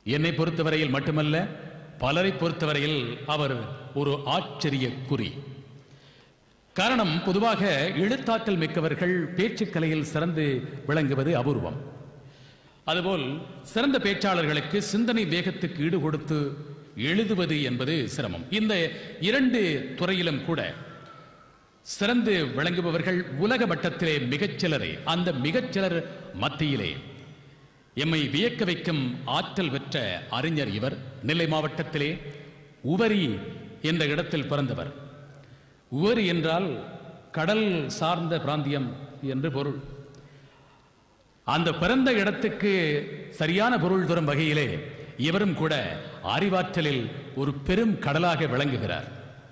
என்னை பொறுத்தவரையில் மட்டுமல்ல பலரை பொறுத்தவரையில் அவர் ஒரு ஆச்சரிய குறி காரணம் பொதுவாக எழுத்தாற்றல் மிக்கவர்கள் பேச்சுக்கலையில் சிறந்து விளங்குவது அபூர்வம் அதுபோல் சிறந்த பேச்சாளர்களுக்கு சிந்தனை வேகத்துக்கு ஈடு கொடுத்து எழுதுவது என்பது சிரமம் இந்த இரண்டு துறையிலும் கூட சிறந்து விளங்குபவர்கள் உலக மட்டத்திலே மிகச்சிலரே அந்த மிகச்சிலர் மத்தியிலே எம்மை வியக்க வைக்கும் ஆற்றல் பெற்ற அறிஞர் இவர் நெல்லை மாவட்டத்திலே உவரி என்ற இடத்தில் பிறந்தவர் உவரி என்றால் கடல் சார்ந்த பிராந்தியம் என்று பொருள் அந்த பிறந்த இடத்துக்கு சரியான பொருள் தரும் வகையிலே இவரும் கூட அறிவாற்றலில் ஒரு பெரும் கடலாக விளங்குகிறார்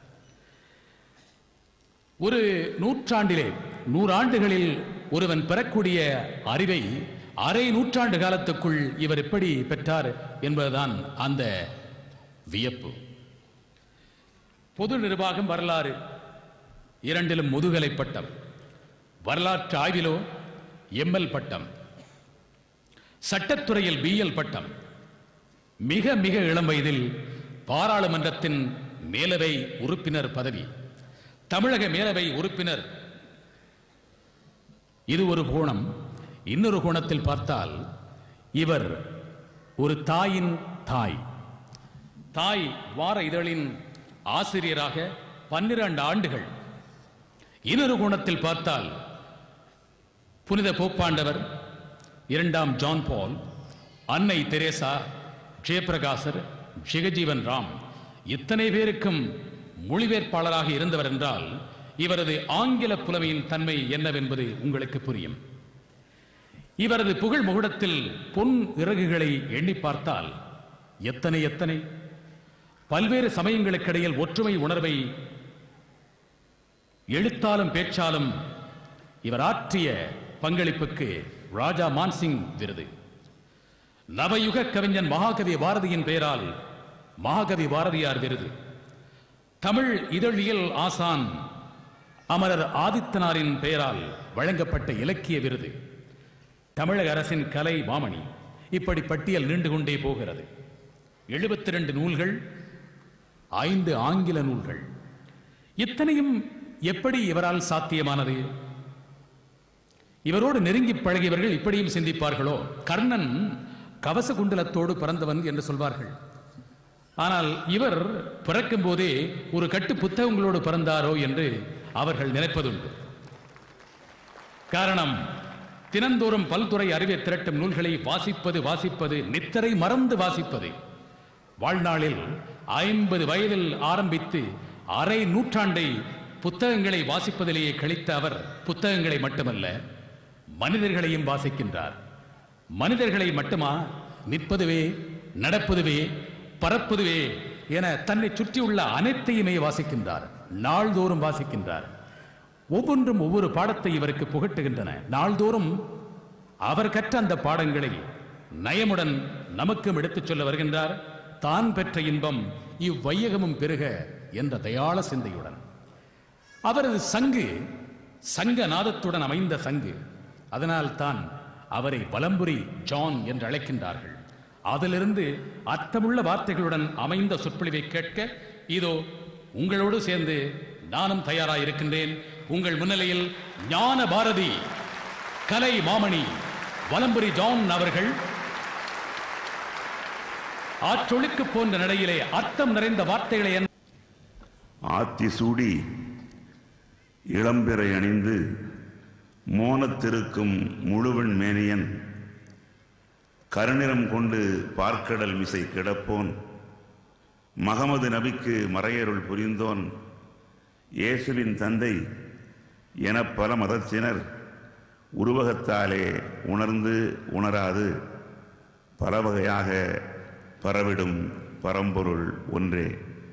ஒரு நூற்றாண்டிலே நூறாண்டுகளில் ஒருவன் பெறக்கூடிய அறிவை அரை நூற்றாண்டு காலத்துக்குள் இவர் எப்படி பெற்றார் என்பதுதான் அந்த வியப்பு பொது நிர்வாகம் வரலாறு இரண்டிலும் முதுகலை பட்டம் வரலாற்று ஆய்விலோ எம்எல் பட்டம் சட்டத்துறையில் பிஎல் பட்டம் மிக மிக இளம் வயதில் பாராளுமன்றத்தின் மேலவை உறுப்பினர் பதவி தமிழக மேலவை உறுப்பினர் இது ஒரு கோணம் இன்னொரு கோணத்தில் பார்த்தால் இவர் ஒரு தாயின் தாய் தாய் வார இதழின் ஆசிரியராக பன்னிரண்டு ஆண்டுகள் இன்னொரு கோணத்தில் பார்த்தால் புனித போப்பாண்டவர் இரண்டாம் ஜான் பால் அன்னை தெரேசா ஜெயபிரகாசர் ஜெகஜீவன் ராம் இத்தனை பேருக்கும் மொழிபெயர்ப்பாளராக இருந்தவர் என்றால் இவரது ஆங்கில புலமையின் தன்மை என்னவென்பது உங்களுக்கு புரியும் இவரது புகழ் முகுடத்தில் பொன் இறகுகளை எண்ணி பார்த்தால் எத்தனை எத்தனை பல்வேறு சமயங்களுக்கிடையில் ஒற்றுமை உணர்வை எழுத்தாலும் பேச்சாலும் இவர் ஆற்றிய பங்களிப்புக்கு ராஜா மான்சிங் விருது நவயுக கவிஞன் மகாகவி பாரதியின் பெயரால் மகாகவி பாரதியார் விருது தமிழ் இதழியல் ஆசான் அமரர் ஆதித்தனாரின் பெயரால் வழங்கப்பட்ட இலக்கிய விருது தமிழக அரசின் கலை மாமணி இப்படி பட்டியல் நீண்டு கொண்டே போகிறது எழுபத்தி ரெண்டு நூல்கள் ஐந்து ஆங்கில நூல்கள் இத்தனையும் எப்படி இவரால் சாத்தியமானது இவரோடு நெருங்கி பழகியவர்கள் இப்படியும் சிந்திப்பார்களோ கர்ணன் கவச குண்டலத்தோடு பிறந்தவன் என்று சொல்வார்கள் ஆனால் இவர் பிறக்கும் போதே ஒரு கட்டு புத்தகங்களோடு பிறந்தாரோ என்று அவர்கள் நினைப்பதுண்டு காரணம் தினந்தோறும் பல்துறை அறிவை திரட்டும் நூல்களை வாசிப்பது வாசிப்பது நித்தரை மறந்து வாசிப்பது வாழ்நாளில் ஐம்பது வயதில் ஆரம்பித்து அரை நூற்றாண்டை புத்தகங்களை வாசிப்பதிலேயே கழித்த அவர் புத்தகங்களை மட்டுமல்ல மனிதர்களையும் வாசிக்கின்றார் மனிதர்களை மட்டுமா நிற்பதுவே நடப்பதுவே பறப்பதுவே என தன்னை சுற்றியுள்ள அனைத்தையுமே வாசிக்கின்றார் நாள்தோறும் வாசிக்கின்றார் ஒவ்வொன்றும் ஒவ்வொரு பாடத்தை இவருக்கு புகட்டுகின்றன நாள்தோறும் அவர் கற்ற அந்த பாடங்களை நயமுடன் நமக்கும் எடுத்துச் சொல்ல வருகின்றார் தான் பெற்ற இன்பம் இவ்வையகமும் பெருக என்ற தயாள சிந்தையுடன் அவரது சங்கு சங்க நாதத்துடன் அமைந்த சங்கு அதனால் தான் அவரை வலம்புரி ஜான் என்று அழைக்கின்றார்கள் அதிலிருந்து அர்த்தமுள்ள வார்த்தைகளுடன் அமைந்த சொற்பொழிவை கேட்க இதோ உங்களோடு சேர்ந்து நானும் தயாராக இருக்கின்றேன் உங்கள் முன்னிலையில் ஞான பாரதி கலை மாமணி வலம்புரி ஜான் அவர்கள் ஆற்றொழுக்கு போன்ற நடையிலே அர்த்தம் நிறைந்த வார்த்தைகளை என்ன ஆத்தி சூடி இளம்பிறை அணிந்து மோனத்திருக்கும் முழுவன் மேனியன் கருநிறம் கொண்டு பார்க்கடல் மிசை கிடப்போன் மகமது நபிக்கு மறையருள் புரிந்தோன் இயேசுவின் தந்தை என பல மதத்தினர் உருவகத்தாலே உணர்ந்து உணராது பல வகையாக பரவிடும் பரம்பொருள் ஒன்றே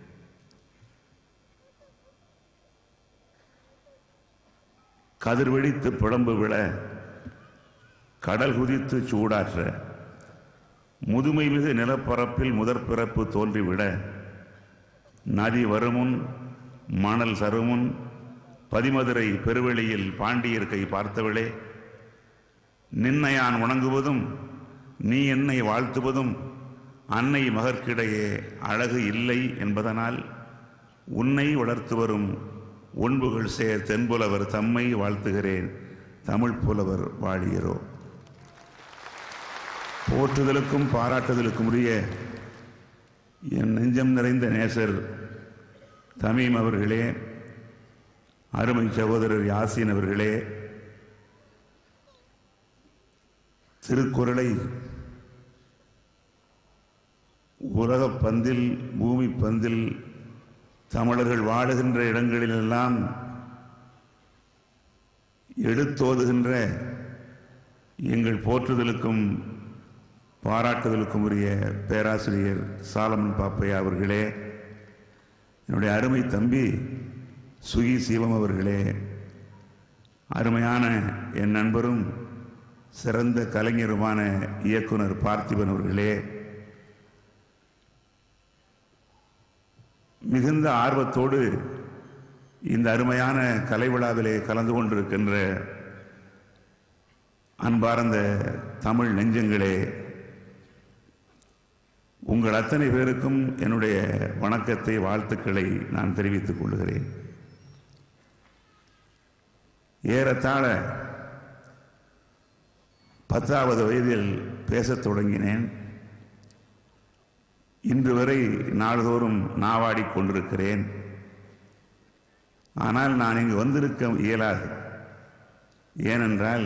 கதிர் வெடித்து புலம்பு விழ கடல் குதித்து சூடாற்ற முதுமை மிகு நிலப்பரப்பில் முதற் பிறப்பு தோன்றிவிட நதி வருமுன் மணல் சருமுன் பதிமதுரை பெருவெளியில் பாண்டியர் கை பார்த்தவளே நின்னை யான் வணங்குவதும் நீ என்னை வாழ்த்துவதும் அன்னை மகற்கிடையே அழகு இல்லை என்பதனால் உன்னை வளர்த்து வரும் ஒன்புகள் சேர் தென்புலவர் தம்மை வாழ்த்துகிறேன் தமிழ் புலவர் வாழியரோ போற்றுதலுக்கும் பாராட்டுதலுக்கும் உரிய என் நெஞ்சம் நிறைந்த நேசர் தமீம் அவர்களே அருமை சகோதரர் யாசின் அவர்களே திருக்குறளை உலகப் பந்தில் பூமி பந்தில் தமிழர்கள் வாழுகின்ற இடங்களிலெல்லாம் எடுத்தோதுகின்ற எங்கள் போற்றுதலுக்கும் பாராட்டுதலுக்கும் உரிய பேராசிரியர் சாலமன் பாப்பையா அவர்களே என்னுடைய அருமை தம்பி சுகி சிவம் அவர்களே அருமையான என் நண்பரும் சிறந்த கலைஞருமான இயக்குனர் பார்த்திபன் அவர்களே மிகுந்த ஆர்வத்தோடு இந்த அருமையான கலை விழாவிலே கலந்து கொண்டிருக்கின்ற அன்பார்ந்த தமிழ் நெஞ்சங்களே உங்கள் அத்தனை பேருக்கும் என்னுடைய வணக்கத்தை வாழ்த்துக்களை நான் தெரிவித்துக் கொள்கிறேன் ஏறத்தாழ பத்தாவது வயதில் பேசத் தொடங்கினேன் இன்று வரை நாள்தோறும் நாவாடிக் கொண்டிருக்கிறேன் ஆனால் நான் இங்கு வந்திருக்க இயலாது ஏனென்றால்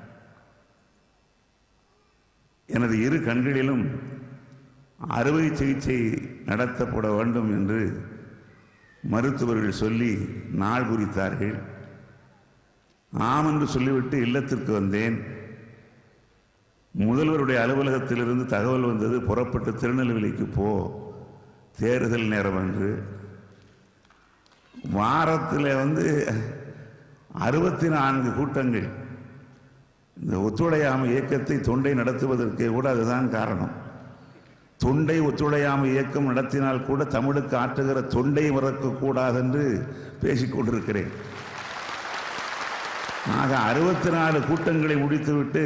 எனது இரு கண்களிலும் அறுவை சிகிச்சை நடத்தப்பட வேண்டும் என்று மருத்துவர்கள் சொல்லி நாள் குறித்தார்கள் ஆம் என்று சொல்லிவிட்டு இல்லத்திற்கு வந்தேன் முதல்வருடைய அலுவலகத்திலிருந்து தகவல் வந்தது புறப்பட்டு திருநெல்வேலிக்கு போ தேர்தல் நேரம் என்று வாரத்தில் வந்து அறுபத்தி நான்கு கூட்டங்கள் இந்த ஒத்துழையாமை இயக்கத்தை தொண்டை நடத்துவதற்கு கூட அதுதான் காரணம் தொண்டை ஒத்துழையாமை இயக்கம் நடத்தினால் கூட தமிழுக்கு ஆற்றுகிற தொண்டை மறக்கக்கூடாது என்று பேசிக் கொண்டிருக்கிறேன் ஆக அறுபத்தி நாலு கூட்டங்களை முடித்துவிட்டு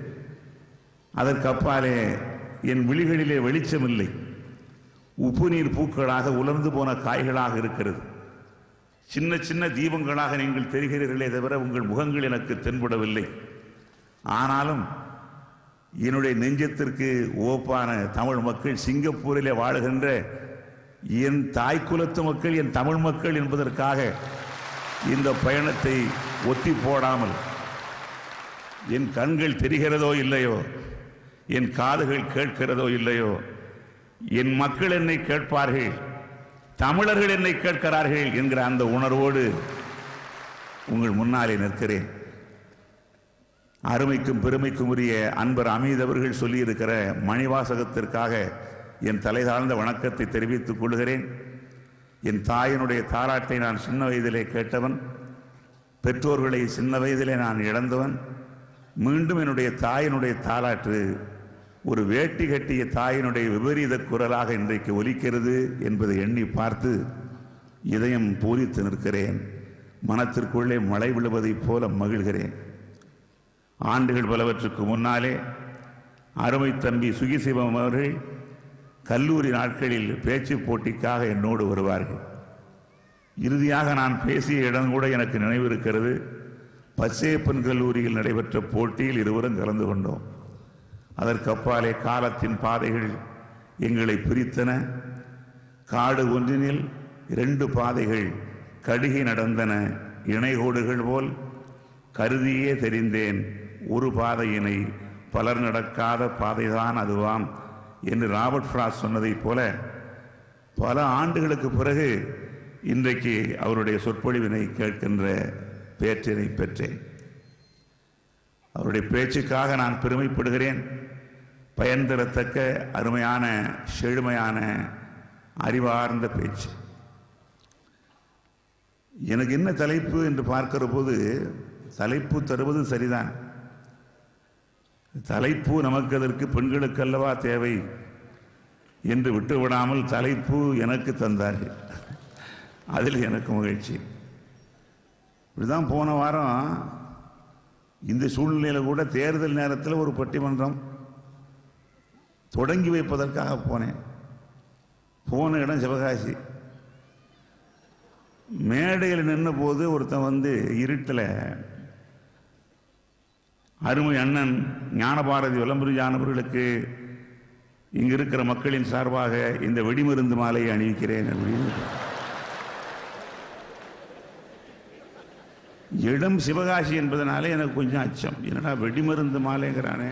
அதற்கு அப்பாலே என் விழிகளிலே வெளிச்சமில்லை உப்பு நீர் பூக்களாக உலர்ந்து போன காய்களாக இருக்கிறது சின்ன சின்ன தீபங்களாக நீங்கள் தெரிகிறீர்களே தவிர உங்கள் முகங்கள் எனக்கு தென்படவில்லை ஆனாலும் என்னுடைய நெஞ்சத்திற்கு ஓப்பான தமிழ் மக்கள் சிங்கப்பூரிலே வாழுகின்ற என் தாய் குலத்து மக்கள் என் தமிழ் மக்கள் என்பதற்காக இந்த பயணத்தை ஒத்தி போடாமல் என் கண்கள் தெரிகிறதோ இல்லையோ என் காதுகள் கேட்கிறதோ இல்லையோ என் மக்கள் என்னை கேட்பார்கள் தமிழர்கள் என்னை கேட்கிறார்கள் என்கிற அந்த உணர்வோடு உங்கள் முன்னாலே நிற்கிறேன் அருமைக்கும் பெருமைக்கும் உரிய அன்பர் அமீத் அவர்கள் சொல்லியிருக்கிற மணிவாசகத்திற்காக என் தலை தாழ்ந்த வணக்கத்தை தெரிவித்துக் கொள்கிறேன் என் தாயினுடைய தாலாட்டை நான் சின்ன வயதிலே கேட்டவன் பெற்றோர்களை சின்ன வயதிலே நான் இழந்தவன் மீண்டும் என்னுடைய தாயினுடைய தாலாட்டு ஒரு வேட்டி கட்டிய தாயினுடைய விபரீத குரலாக இன்றைக்கு ஒலிக்கிறது என்பதை எண்ணி பார்த்து இதயம் பூரித்து நிற்கிறேன் மனத்திற்குள்ளே மழை விழுவதைப் போல மகிழ்கிறேன் ஆண்டுகள் பலவற்றுக்கு முன்னாலே அருமை தம்பி சுகிசிவம் அவர்கள் கல்லூரி நாட்களில் பேச்சு போட்டிக்காக என்னோடு வருவார்கள் இறுதியாக நான் பேசிய இடம் கூட எனக்கு நினைவிருக்கிறது பச்சையப்பன் கல்லூரியில் நடைபெற்ற போட்டியில் இருவரும் கலந்து கொண்டோம் அதற்கு அப்பாலே காலத்தின் பாதைகள் எங்களை பிரித்தன காடு ஒன்றினில் இரண்டு பாதைகள் கடுகி நடந்தன இணைகோடுகள் போல் கருதியே தெரிந்தேன் ஒரு பாதையினை பலர் நடக்காத பாதைதான் அதுவாம் என்று ராபர்ட் ஃப்ராஸ் சொன்னதைப் போல பல ஆண்டுகளுக்கு பிறகு இன்றைக்கு அவருடைய சொற்பொழிவினை கேட்கின்ற பேற்றினை பெற்றேன் அவருடைய பேச்சுக்காக நான் பெருமைப்படுகிறேன் பயன் தரத்தக்க அருமையான செழுமையான அறிவார்ந்த பேச்சு எனக்கு என்ன தலைப்பு என்று பார்க்கிற போது தலைப்பு தருவது சரிதான் தலைப்பு நமக்கு அதற்கு பெண்களுக்கு அல்லவா தேவை என்று விட்டுவிடாமல் தலைப்பு எனக்கு தந்தார்கள் அதில் எனக்கு மகிழ்ச்சி இப்படிதான் போன வாரம் இந்த சூழ்நிலையில் கூட தேர்தல் நேரத்தில் ஒரு பட்டிமன்றம் தொடங்கி வைப்பதற்காக போனேன் போன இடம் சிவகாசி மேடையில் நின்ற போது ஒருத்தன் வந்து இருட்டில் அருமை அண்ணன் ஞானபாரதி விளம்பரி ஞானவர்களுக்கு இங்க இருக்கிற மக்களின் சார்பாக இந்த வெடிமருந்து மாலையை அணிவிக்கிறேன் அப்படின்னு இடம் சிவகாசி என்பதனாலே எனக்கு கொஞ்சம் அச்சம் என்னடா வெடிமருந்து மாலைங்கிறானே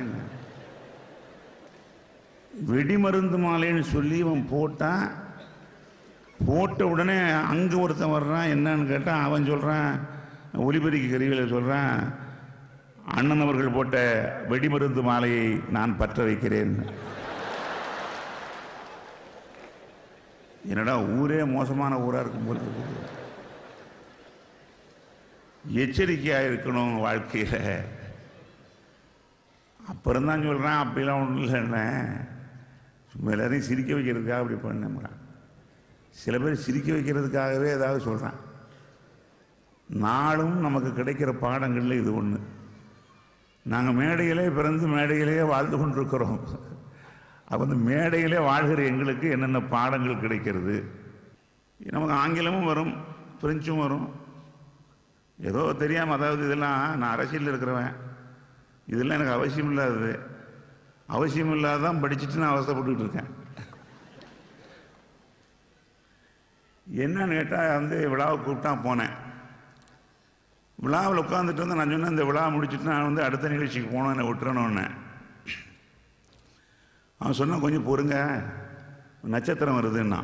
வெடிமருந்து மாலைன்னு சொல்லி இவன் போட்டான் போட்ட உடனே அங்கே ஒருத்தன் வர்றான் என்னன்னு கேட்டால் அவன் சொல்கிறான் ஒலிபெருக்கி கருவியில் சொல்கிறான் அண்ணன் அவர்கள் போட்ட வெடிமருந்து மாலையை நான் பற்ற வைக்கிறேன் என்னடா ஊரே மோசமான ஊராக இருக்கும் போல இருக்குது. எச்சரிக்கையா இருக்கணும் வாழ்க்கையில் அப்புறம் தான் சொல்கிறேன் அப்படிலாம் ஒன்றும் இல்லைண்ணே சும்மா எல்லாரையும் சிரிக்க வைக்கிறதுக்காக அப்படி பண்ணேன் சில பேர் சிரிக்க வைக்கிறதுக்காகவே ஏதாவது சொல்கிறான் நாளும் நமக்கு கிடைக்கிற பாடங்களில் இது ஒன்று நாங்கள் மேடையிலே பிறந்து மேடையிலேயே வாழ்ந்து கொண்டிருக்கிறோம் அப்போ இந்த மேடையிலே வாழ்கிற எங்களுக்கு என்னென்ன பாடங்கள் கிடைக்கிறது நமக்கு ஆங்கிலமும் வரும் பிரெஞ்சும் வரும் ஏதோ தெரியாமல் அதாவது இதெல்லாம் நான் அரசியலில் இருக்கிறவன் இதெல்லாம் எனக்கு அவசியம் இல்லாதது அவசியம் இல்லாதான் படிச்சுட்டு நான் அவசரப்பட்டுக்கிட்டு இருக்கேன் என்னன்னு கேட்டால் வந்து விழாவை கூப்பிட்டா போனேன் விழாவில் உட்காந்துட்டு வந்து நான் சொன்னேன் இந்த விழா முடிச்சுட்டு நான் வந்து அடுத்த நிகழ்ச்சிக்கு போனோம் என்னை விட்டுறணும்னு அவன் சொன்னான் கொஞ்சம் பொறுங்க நட்சத்திரம் வருதுன்னா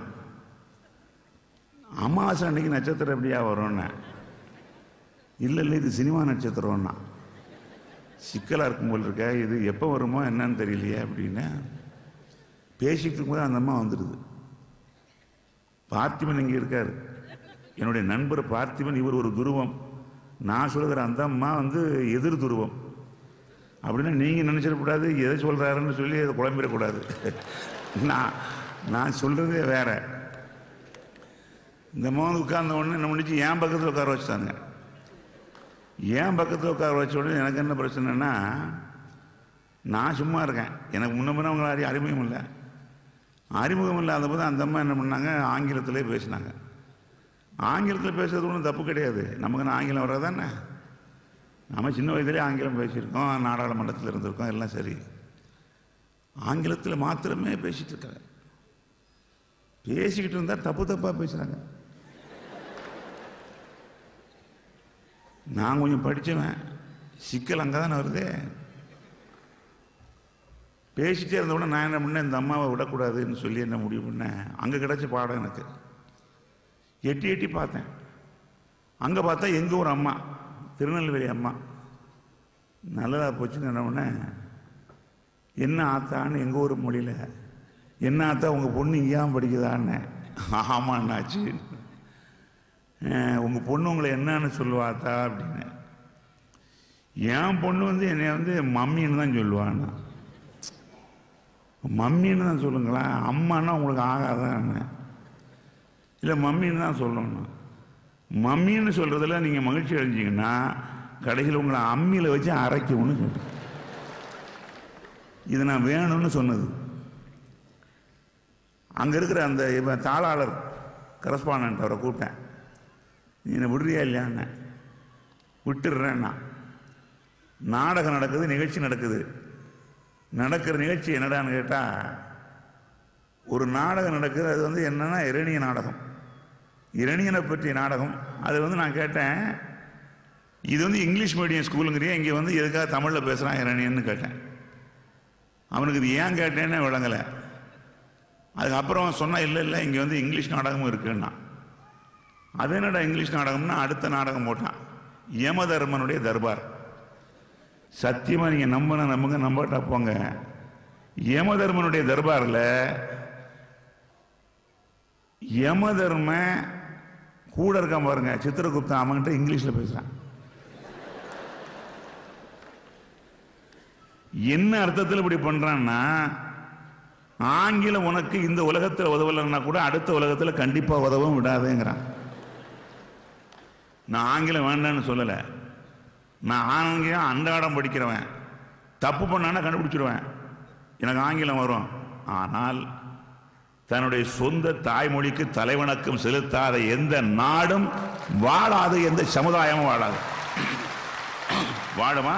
அமாவாசை அன்னைக்கு நட்சத்திரம் எப்படியா வரும்னு இல்லை இல்லை இது சினிமா நட்சத்திரம்னா சிக்கலாக இருக்கும் போல் இருக்க இது எப்போ வருமோ என்னன்னு தெரியலையே அப்படின்னு பேசிட்டு இருக்கும்போது அந்த அம்மா வந்துடுது பார்த்திபன் இங்கே இருக்கார் என்னுடைய நண்பர் பார்த்திபன் இவர் ஒரு துருவம் நான் சொல்லுகிற அந்த அம்மா வந்து எதிர் துருவம் அப்படின்னா நீங்கள் நினச்சிடக்கூடாது எதை சொல்கிறாருன்னு சொல்லி அதை குழம்பிடக்கூடாது நான் நான் சொல்கிறதே வேற இந்த அம்மா வந்து உட்கார்ந்த உடனே என்ன பண்ணிச்சு என் பக்கத்தில் உட்கார வச்சுட்டாங்க என் பக்கத்தில் உட்கார வச்ச உடனே எனக்கு என்ன பிரச்சனைனா நான் சும்மா இருக்கேன் எனக்கு முன்ன முன்ன அவங்கள அறி அறிமுகம் இல்லை அறிமுகம் இல்லாத போது அந்த அம்மா என்ன பண்ணாங்க ஆங்கிலத்திலே பேசினாங்க ஆங்கிலத்தில் பேசுறது ஒன்றும் தப்பு கிடையாது நமக்கு ஆங்கிலம் வர்றதானே நம்ம சின்ன வயதிலே ஆங்கிலம் பேசியிருக்கோம் நாடாளுமன்றத்தில் இருந்திருக்கோம் எல்லாம் சரி ஆங்கிலத்தில் மாத்திரமே பேசிட்டு இருக்காங்க பேசிக்கிட்டு இருந்தால் தப்பு தப்பாக பேசுகிறாங்க நான் கொஞ்சம் படித்தவன் சிக்கல் அங்கே தானே வருது பேசிட்டே இருந்த உடனே நான் என்ன பண்ணேன் இந்த அம்மாவை விடக்கூடாதுன்னு சொல்லி என்ன முடிவு பண்ணேன் அங்கே கிடச்ச பாடம் எனக்கு எட்டி எட்டி பார்த்தேன் அங்கே பார்த்தா எங்கள் ஒரு அம்மா திருநெல்வேலி அம்மா நல்லதாக போச்சுன்னு என்ன பண்ணேன் என்ன ஆத்தான்னு எங்கள் ஊர் மொழியில் என்ன ஆத்தா உங்கள் பொண்ணு இங்கேயாம் படிக்குதான்னு ஆமாண்ணாச்சு உங்கள் பொண்ணு உங்களை என்னன்னு சொல்லுவாத்தா அப்படின்னு என் பொண்ணு வந்து என்னை வந்து மம்மின்னு தான் சொல்லுவான்னா மம்மின்னு தான் சொல்லுங்களேன் அம்மான்னா உங்களுக்கு ஆகாதான் இல்லை மம்மின்னு தான் சொல்லணும் மம்மின்னு சொல்கிறதுல நீங்கள் மகிழ்ச்சி அடைஞ்சிங்கன்னா கடைசியில் உங்களை அம்மியில் வச்சு அரைக்கணும்னு சொல்கிறேன் இது நான் வேணும்னு சொன்னது அங்கே இருக்கிற அந்த இவன் தாளாளர் கரஸ்பாண்டன்ட் அவரை கூப்பிட்டேன் நீ என்னை விடுறியா இல்லையான்னு விட்டுடுறேன்னா நாடகம் நடக்குது நிகழ்ச்சி நடக்குது நடக்கிற நிகழ்ச்சி என்னடான்னு கேட்டால் ஒரு நாடகம் நடக்குது அது வந்து என்னன்னா இரணிய நாடகம் இரணியனை பற்றிய நாடகம் அது வந்து நான் கேட்டேன் இது வந்து இங்கிலீஷ் மீடியம் ஸ்கூலுங்கிறியா இங்கே வந்து எதுக்காக தமிழில் பேசுகிறான் இரணியன்னு கேட்டேன் அவனுக்கு இது ஏன் கேட்டேன்னு விளங்கலை அதுக்கப்புறம் சொன்னால் இல்லை இல்லை இங்கே வந்து இங்கிலீஷ் நாடகமும் இருக்குன்னா அது என்னடா இங்கிலீஷ் நாடகம்னா அடுத்த நாடகம் போட்டான் யமதர்மனுடைய தர்பார் சத்தியமா நீங்க நம்பின நம்புங்க நம்பாட்டா போங்க யமதர்மனுடைய தர்பாரில் யமதர்ம கூட இருக்கான் பாருங்க சித்திரகுப்தன் அவன்கிட்ட இங்கிலீஷ்ல பேசுறான் என்ன அர்த்தத்தில் இப்படி பண்றான்னா ஆங்கிலம் உனக்கு இந்த உலகத்தில் உதவலைன்னா கூட அடுத்த உலகத்தில் கண்டிப்பா உதவும் விடாதேங்கிறான் நான் ஆங்கிலம் வேண்டான்னு சொல்லலை நான் ஆங்கிலம் அன்றாடம் படிக்கிறவன் தப்பு பண்ணானா கண்டுபிடிச்சிருவேன் எனக்கு ஆங்கிலம் வரும் ஆனால் தன்னுடைய சொந்த தாய்மொழிக்கு தலைவணக்கம் செலுத்தாத எந்த நாடும் வாழாது எந்த சமுதாயமும் வாழாது வாழுமா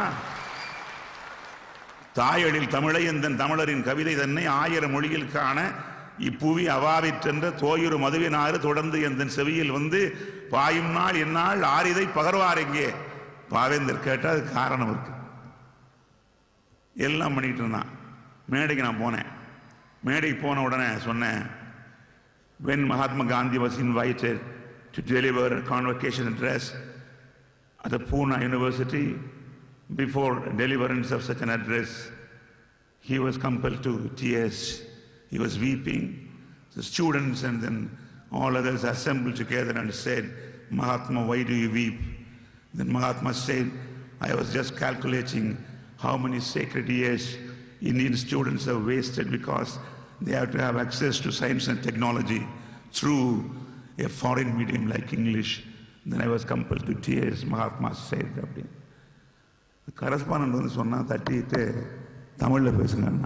தாயழில் தமிழை எந்தன் தமிழரின் கவிதை தன்னை ஆயிரம் மொழியில் காண இப்புவி அவாவிற்றென்ற தோயுறு மதுவினாறு தொடர்ந்து எந்தன் செவியில் வந்து பாயும் நாள் என்னால் ஆரிதை பகர்வார் எங்கே பாவேந்தர் கேட்டால் அது காரணம் இருக்கு எல்லாம் பண்ணிட்டு இருந்தான் மேடைக்கு நான் போனேன் மேடைக்கு போன உடனே சொன்னேன் when Mahatma Gandhi was invited to deliver a convocation address at the Pune University, before deliverance of such an address, he was compelled to tears. He was weeping. The students and then all others assembled together and said, Mahatma, why do you weep? Then Mahatma said, I was just calculating how many sacred years Indian students have wasted because they have to have access to science and technology through a foreign medium like English. Then I was compelled to tears, Mahatma said. அப்படின்னு correspondent வந்து சொன்னா தட்டிட்டு தமிழில் பேசுங்கன்னா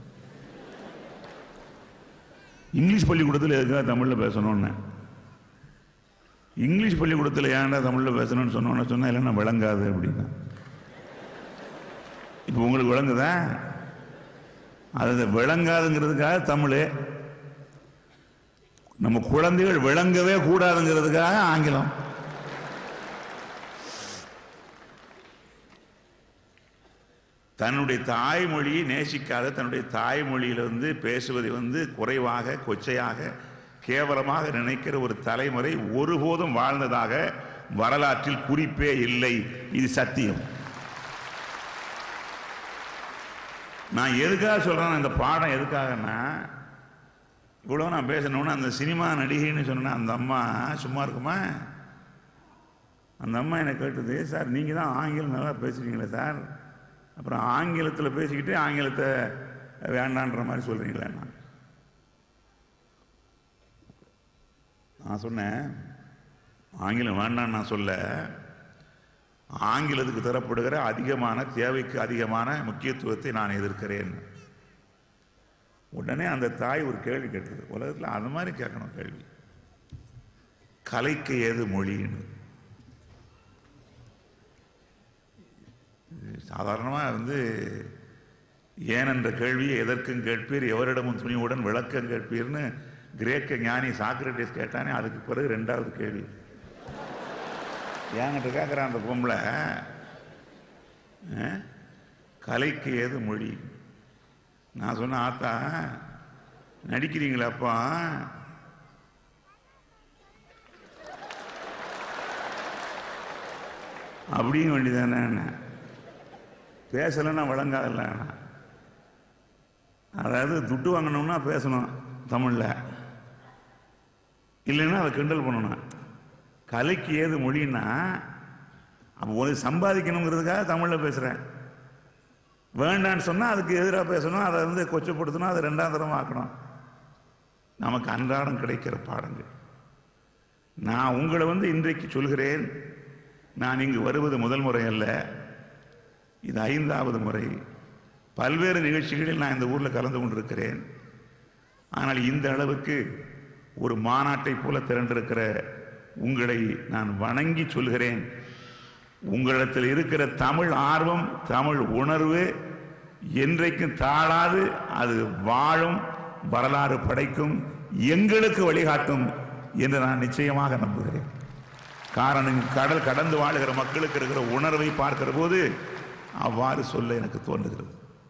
English பள்ளிக்கூடத்தில் எதுக்காக தமிழில் பேசணும்னு English பள்ளிக்கூடத்தில் ஏன்டா தமிழில் பேசணும்னு சொன்னோன்னு சொன்னா இல்லைன்னா விளங்காது அப்படின்னா இப்போ உங்களுக்கு விளங்குதா அது விளங்காதுங்கிறதுக்காக தமிழ் நம்ம குழந்தைகள் விளங்கவே கூடாதுங்கிறதுக்காக ஆங்கிலம் தன்னுடைய தாய்மொழியை நேசிக்காத தன்னுடைய தாய்மொழியில வந்து பேசுவதை வந்து குறைவாக கொச்சையாக கேவலமாக நினைக்கிற ஒரு தலைமுறை ஒருபோதும் வாழ்ந்ததாக வரலாற்றில் குறிப்பே இல்லை இது சத்தியம் நான் எதுக்காக சொல்றேன் இந்த பாடம் எதுக்காகன்னா இவ்வளோ நான் பேசணும்னா அந்த சினிமா நடிகைன்னு சொன்னேன் அந்த அம்மா சும்மா இருக்குமா அந்த அம்மா என்னை கேட்டது சார் நீங்கள் தான் ஆங்கிலம் நல்லா பேசுறீங்களே சார் அப்புறம் ஆங்கிலத்தில் பேசிக்கிட்டு ஆங்கிலத்தை வேண்டான்ற மாதிரி சொல்கிறீங்களே நான் நான் சொன்னேன் ஆங்கிலம் வேண்டான்னு நான் சொல்ல ஆங்கிலத்துக்கு தரப்படுகிற அதிகமான தேவைக்கு அதிகமான முக்கியத்துவத்தை நான் எதிர்க்கிறேன் உடனே அந்த தாய் ஒரு கேள்வி கேட்டது உலகத்தில் அது மாதிரி கேட்கணும் கேள்வி கலைக்கு ஏது மொழின்னு சாதாரணமாக வந்து ஏன் என்ற கேள்வியை எதற்கும் கேட்பீர் எவரிடமும் துணிவுடன் விளக்கம் கேட்பீர்னு கிரேக்க ஞானி சாக்ரட்டிஸ் கேட்டானே அதுக்கு பிறகு ரெண்டாவது கேள்வி என்கிட்ட கேட்குறான் அந்த பொம்பளை ஆ? கலைக்கு ஏது மொழி நான் சொன்ன ஆத்தா நடிக்கிறீங்களாப்பா அப்படிங்க வேண்டியதானே பேசலைன்னா வழங்காதல்ல அதாவது துட்டு வாங்கணும்னா பேசணும் தமிழில் இல்லைன்னா அதை கிண்டல் பண்ணணும் கலைக்கு ஏது மொழின்னா அப்போ ஒரு சம்பாதிக்கணுங்கிறதுக்காக தமிழில் பேசுகிறேன் வேண்டான்னு சொன்னால் அதுக்கு எதிராக பேசணும் அதை வந்து கொச்சப்படுத்தணும் அதை ரெண்டாம் தரம் ஆக்கணும் நமக்கு அன்றாடம் கிடைக்கிற பாடங்கள் நான் உங்களை வந்து இன்றைக்கு சொல்கிறேன் நான் இங்கு வருவது முதல் முறை அல்ல இது ஐந்தாவது முறை பல்வேறு நிகழ்ச்சிகளில் நான் இந்த ஊரில் கலந்து கொண்டிருக்கிறேன் ஆனால் இந்த அளவுக்கு ஒரு மாநாட்டைப் போல திரண்டிருக்கிற உங்களை நான் வணங்கி சொல்கிறேன் உங்களிடத்தில் இருக்கிற தமிழ் ஆர்வம் தமிழ் உணர்வு என்றைக்கும் தாழாது அது வாழும் வரலாறு படைக்கும் எங்களுக்கு வழிகாட்டும் என்று நான் நிச்சயமாக நம்புகிறேன் காரணம் கடல் கடந்து வாழுகிற மக்களுக்கு இருக்கிற உணர்வை பார்க்கிற போது அவ்வாறு சொல்ல எனக்கு தோன்றுகிறது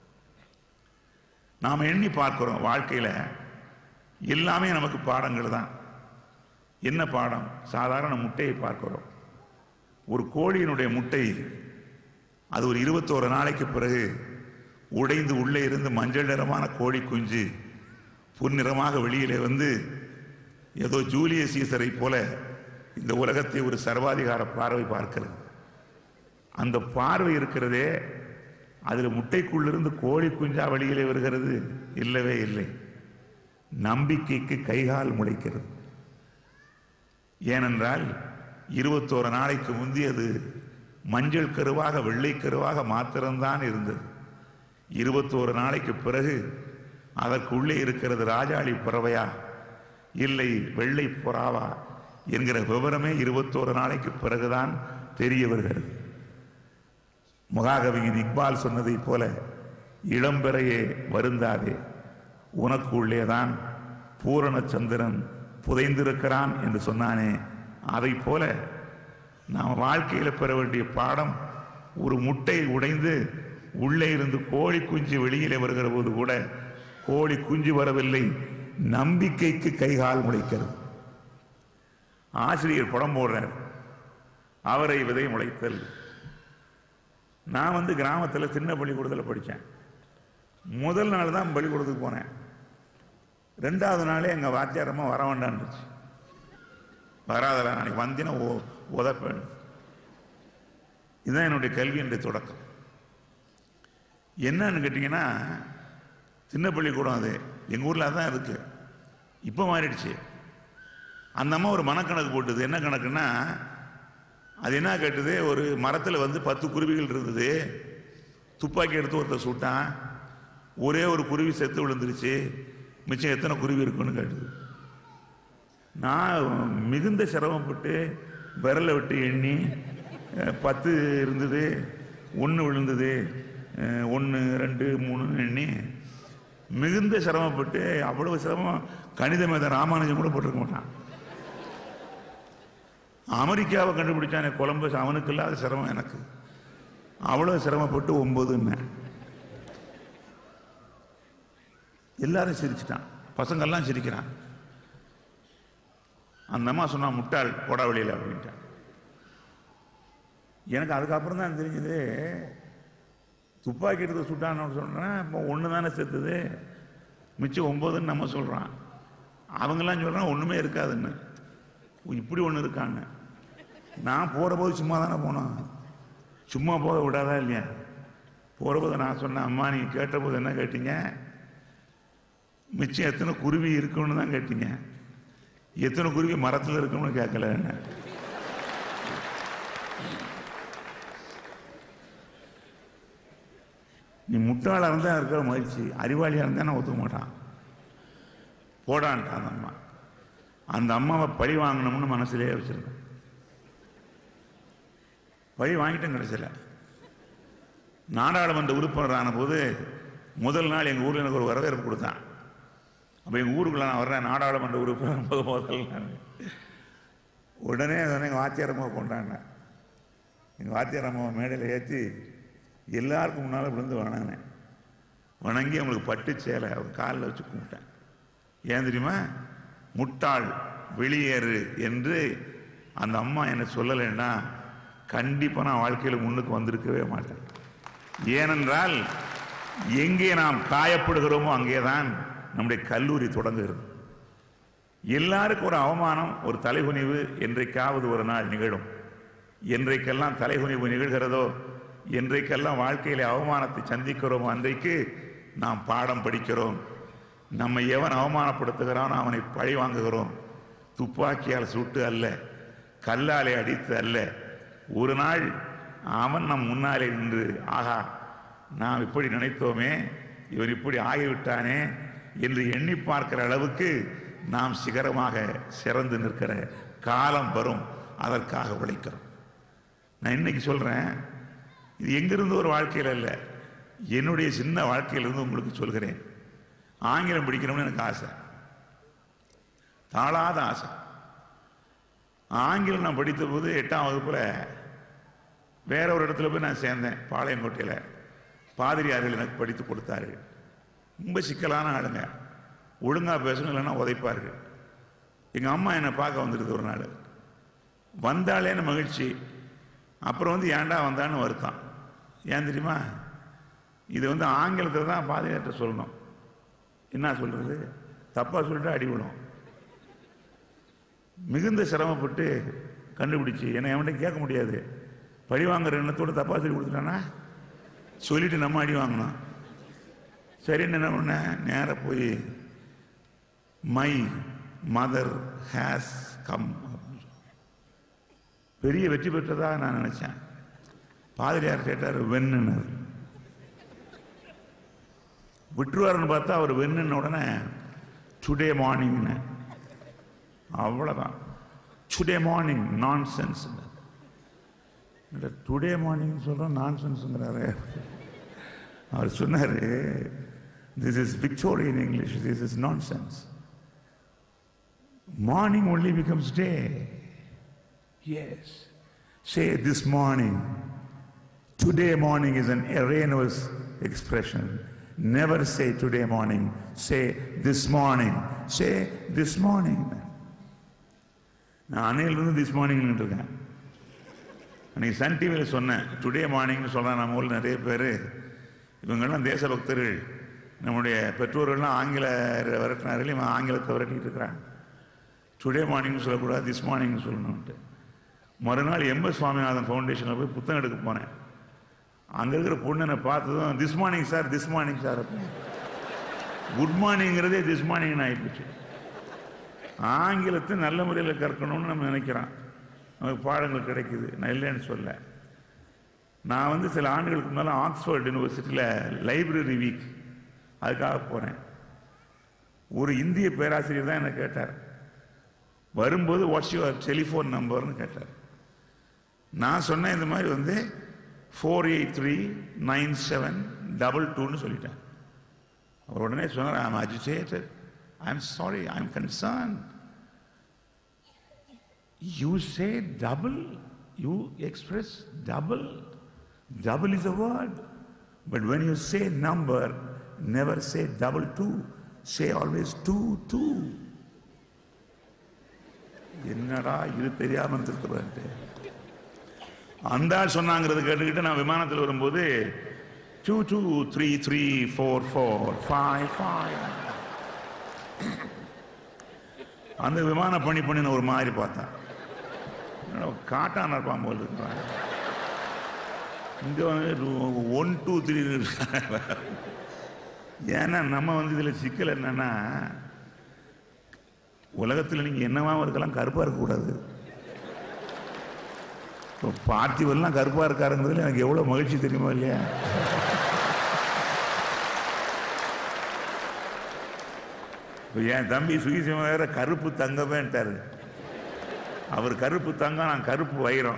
நாம் எண்ணி பார்க்கிறோம் வாழ்க்கையில எல்லாமே நமக்கு பாடங்கள் தான் என்ன பாடம் சாதாரண முட்டையை பார்க்கிறோம் ஒரு கோழியினுடைய முட்டை அது ஒரு இருபத்தோரு நாளைக்கு பிறகு உடைந்து உள்ளே இருந்து மஞ்சள் நிறமான கோழி குஞ்சு பொன்னிறமாக வெளியிலே வந்து ஏதோ ஜூலியஸ் சீசரை போல இந்த உலகத்தை ஒரு சர்வாதிகார பார்வை பார்க்கிறது அந்த பார்வை இருக்கிறதே அதில் முட்டைக்குள்ளிருந்து கோழி குஞ்சா வெளியிலே வருகிறது இல்லவே இல்லை நம்பிக்கைக்கு கைகால் முளைக்கிறது ஏனென்றால் இருபத்தோரு நாளைக்கு முந்தி அது மஞ்சள் கருவாக வெள்ளை கருவாக மாத்திரம்தான் இருந்தது இருபத்தோரு நாளைக்கு பிறகு அதற்கு உள்ளே இருக்கிறது ராஜாளி பறவையா இல்லை வெள்ளை புறாவா என்கிற விவரமே இருபத்தோரு நாளைக்கு பிறகுதான் தெரிய வருகிறது மகாகவியின் இக்பால் சொன்னதைப் போல இளம்பெறையே வருந்தாதே உனக்கு உள்ளேதான் பூரண சந்திரன் புதைந்திருக்கிறான் என்று சொன்னானே அதைப் போல நாம் வாழ்க்கையில் பெற வேண்டிய பாடம் ஒரு முட்டை உடைந்து உள்ளே இருந்து கோழி குஞ்சு வெளியிலே வருகிற போது கூட கோழி குஞ்சு வரவில்லை நம்பிக்கைக்கு கைகால் முளைக்கிறது ஆசிரியர் படம் போடுறார் அவரை விதை முளைத்தல் நான் வந்து கிராமத்தில் சின்ன பள்ளிக்கூடத்தில் படித்தேன் முதல் நாள் தான் பள்ளிக்கூடத்துக்கு போனேன் ரெண்டாவது நாளே எங்கள் வாத்தியாரம்மா வர வேண்டான்னுச்சு வராதடா நாளைக்கு வந்தினா ஓ உதப்பேன் இதுதான் என்னுடைய கல்வியினுடைய தொடக்கம் என்னன்னு கேட்டிங்கன்னா சின்ன பள்ளிக்கூடம் அது எங்கள் ஊரில் அதான் இருக்கு இப்போ மாறிடுச்சு அந்த அம்மா ஒரு மனக்கணக்கு போட்டுது என்ன கணக்குன்னா அது என்ன கேட்டது ஒரு மரத்தில் வந்து பத்து குருவிகள் இருந்தது துப்பாக்கி எடுத்து ஒருத்தர் சுட்டான் ஒரே ஒரு குருவி செத்து விழுந்துருச்சு மிச்சம் எத்தனை குருவி இருக்குன்னு கேட்டது நான் மிகுந்த சிரமப்பட்டு விரலை விட்டு எண்ணி அஹ், பத்து இருந்தது ஒன்று விழுந்தது ஒன்று ரெண்டு மூணுன்னு எண்ணி மிகுந்த சிரமப்பட்டு அவ்வளவு சிரமம் கணித மேத ராமானுஜம் கூட போட்டிருக்க மாட்டான் அமெரிக்காவை கண்டுபிடிச்சானே கொலம்பஸ் அவனுக்கு இல்லாத சிரமம் எனக்கு அவ்வளோ சிரமப்பட்டு ஒன்பதுன்னு எல்லாரும் சிரிச்சிட்டான் பசங்கள்லாம் சிரிக்கிறான் அந்த அம்மா சொன்னா முட்டாள் போடா வெளியில் அப்படின்ட்டான் எனக்கு அதுக்கப்புறம் தான் தெரிஞ்சது துப்பாக்கி எடுத்து சுட்டான்னு சொல்கிறேன் இப்போ ஒன்று தானே செத்துது மிச்சம் ஒம்பதுன்னு நம்ம சொல்கிறான் அவங்கெல்லாம் சொல்கிறான் ஒன்றுமே இருக்காதுன்னு ஓ, இப்படி ஒன்று இருக்கான்னு நான் போகிற போது சும்மா தானே போனோம் சும்மா போக விடாதா இல்லையா போகிற போது நான் சொன்னேன் அம்மா நீங்கள் கேட்டபோது என்ன கேட்டீங்க மிச்சம் எத்தனை குருவி இருக்குன்னு தான் கேட்டீங்க எத்தனை குருவி மரத்தில் இருக்குன்னு கேட்கல என்ன நீ முட்டாளாக இருந்தால் இருக்கிற மகிழ்ச்சி அறிவாளியாக இருந்தால் நான் ஒத்துக்க மாட்டான் போடான்ட்டான் அந்த அம்மா அந்த அம்மாவை பழி வாங்கணும்னு மனசுலயே வச்சிருந்தேன் பழி வாங்கிட்டேன் கடைசியில் நாடாளுமன்ற உறுப்பினரான போது முதல் நாள் எங்கள் ஊரில் எனக்கு ஒரு வரவேற்பு கொடுத்தான் அப்போ எங்கள் ஊருக்குள்ள நான் வர்றேன் நாடாளுமன்ற உறுப்பினர் போது முதல் நாள் உடனே அதை எங்கள் வாத்தியாரம்மா கொண்டாடினேன் எங்கள் வாத்தியாரம்மாவை மேடையில் ஏற்றி எல்லாருக்கும் முன்னால் விழுந்து வணங்கினேன் வணங்கி அவங்களுக்கு பட்டு சேலை அவர் காலில் வச்சு கும்பிட்டேன் ஏன் தெரியுமா முட்டாள் வெளியேறு என்று அந்த அம்மா என்னை சொல்லலைன்னா கண்டிப்பாக நான் வாழ்க்கையில் முன்னுக்கு வந்திருக்கவே மாட்டேன் ஏனென்றால் எங்கே நாம் காயப்படுகிறோமோ அங்கேதான் நம்முடைய கல்லூரி தொடங்குகிறது எல்லாருக்கும் ஒரு அவமானம் ஒரு தலைகுனிவு என்றைக்காவது ஒரு நாள் நிகழும் என்றைக்கெல்லாம் தலைகுனிவு நிகழ்கிறதோ என்றைக்கெல்லாம் வாழ்க்கையிலே அவமானத்தை சந்திக்கிறோமோ அன்றைக்கு நாம் பாடம் படிக்கிறோம் நம்மை எவன் அவமானப்படுத்துகிறானோ அவனை பழி வாங்குகிறோம் துப்பாக்கியால் சுட்டு அல்ல கல்லாலே அடித்து அல்ல ஒரு நாள் அவன் நம் முன்னாலே நின்று ஆகா நாம் இப்படி நினைத்தோமே இவன் இப்படி ஆகிவிட்டானே என்று எண்ணி பார்க்கிற அளவுக்கு நாம் சிகரமாக சிறந்து நிற்கிற காலம் வரும் அதற்காக உழைக்கிறோம் நான் இன்னைக்கு சொல்றேன் இது எங்கிருந்து ஒரு வாழ்க்கையில் அல்ல என்னுடைய சின்ன வாழ்க்கையிலிருந்து உங்களுக்கு சொல்கிறேன் ஆங்கிலம் படிக்கணும்னு எனக்கு ஆசை தாளாத ஆசை ஆங்கிலம் நான் படித்த போது எட்டாம் வகுப்புல வேற ஒரு இடத்துல போய் நான் சேர்ந்தேன் பாளையங்கோட்டையில் பாதிரியார்கள் எனக்கு படித்து கொடுத்தார்கள் ரொம்ப சிக்கலான ஆளுங்க ஒழுங்கா பேசணும் இல்லைன்னா உதைப்பார்கள் எங்க அம்மா என்னை பார்க்க வந்துடுது ஒரு நாள் வந்தாலேன்னு மகிழ்ச்சி அப்புறம் வந்து ஏன்டா வந்தான்னு வருத்தம் ஏன் தெரியுமா இது வந்து ஆங்கிலத்தில் தான் பாதுகாட்ட சொல்லணும் என்ன சொல்றது தப்பா சொல்லிட்டு அடி விடும் மிகுந்த சிரமப்பட்டு கண்டுபிடிச்சு என்னை எவன்கிட்ட கேட்க முடியாது பழி வாங்குற எண்ணத்தோட தப்பா சொல்லி கொடுத்துட்டானா சொல்லிட்டு நம்ம அடி வாங்கணும் சரின்னு என்ன பண்ண நேராக போய் மை மதர் ஹேஸ் கம் பெரிய வெற்றி பெற்றதா நான் நினைச்சேன் பாதிரியார் கேட்டார் வெண்ணுனர் விட்டுருவாருன்னு பார்த்தா அவர் வெண்ணுன உடனே டுடே மார்னிங்னு அவ்வளோதான் today morning nonsense today morning சொல்கிறோம் நான் சென்ஸுங்கிறாரு அவர் சொன்னார் this is Victorian English this is nonsense morning only becomes day as say this morning Today morning is an erroneous expression. Never say today morning. Say this morning. Say this morning. நான் அன்னையிலிருந்து this morning இருக்கேன் அன்னைக்கு Sun டிவியில் சொன்னேன் today மார்னிங்னு சொல்கிறேன் நம்ம ஊரில் நிறைய பேர் இவங்கெல்லாம் தேசபக்தர்கள் நம்முடைய பெற்றோர்கள்லாம் ஆங்கில விரட்டினார்கள் இவன் ஆங்கிலத்தை விரட்டிட்டு இருக்கிறான் டுடே மார்னிங்னு சொல்லக்கூடாது திஸ் மார்னிங்னு சொல்லணும்ட்டு மறுநாள் எம்எஸ் சுவாமிநாதன் ஃபவுண்டேஷனில் போய் புத்தகம் எடுக்க போனேன் அங்கே இருக்கிற பொண்ணு என்னை பார்த்ததும் this morning sir this morning sir good மார்னிங்கிறதே திஸ் மார்னிங்னு ஆகிப்போச்சு ஆங்கிலத்தை நல்ல முறையில் கற்கணும்னு நம்ம நினைக்கிறோம் நமக்கு பாடங்கள் கிடைக்குது நான் இல்லைன்னு சொல்ல நான் வந்து சில ஆண்டுகளுக்கு முன்னால் ஆக்ஸ்ஃபோர்ட் யூனிவர்சிட்டியில் லைப்ரரி வீக் அதுக்காக போனேன் ஒரு இந்திய பேராசிரியர் தான் என்னை கேட்டார் வரும்போது வாட்ஸ் யுவர் டெலிஃபோன் நம்பர்னு கேட்டார் நான் சொன்னேன் இந்த மாதிரி வந்து four eight three nine seven double டூன்னு சொல்லிட்டேன் அவர் உடனே சொன்னார் I'm agitated I am sorry I am concern you say double you express double double is a word but when you say number never say double two say always two two என்னடா இது தெரியாம இருக்கிறான்ட்டு அந்த ஆள் சொன்னாங்கிறது கேட்டுக்கிட்டு நான் விமானத்தில் வரும்போது two two three three four four five five அந்த விமான பணி பண்ணி நான் ஒரு மாதிரி பார்த்தேன் என்னடா காட்டான இருப்பான் போல் இருக்கிறான் இங்க வந்து ஒன் டூ த்ரீ ஏன்னா நம்ம வந்து இதுல சிக்கல் என்னன்னா உலகத்தில் நீங்க என்னவாவும் இருக்கலாம் கருப்பா இருக்கக்கூடாது இப்போ பார்த்திவெல்லாம் கருப்பா இருக்காருங்கிறதுல எனக்கு எவ்வளவு மகிழ்ச்சி தெரியுமா இல்லையா இப்போ என் தம்பி சுகிசிவம் வேற கருப்பு தங்கமேன்ட்டாரு அவர் கருப்பு தங்கம் நான் கருப்பு வைரம்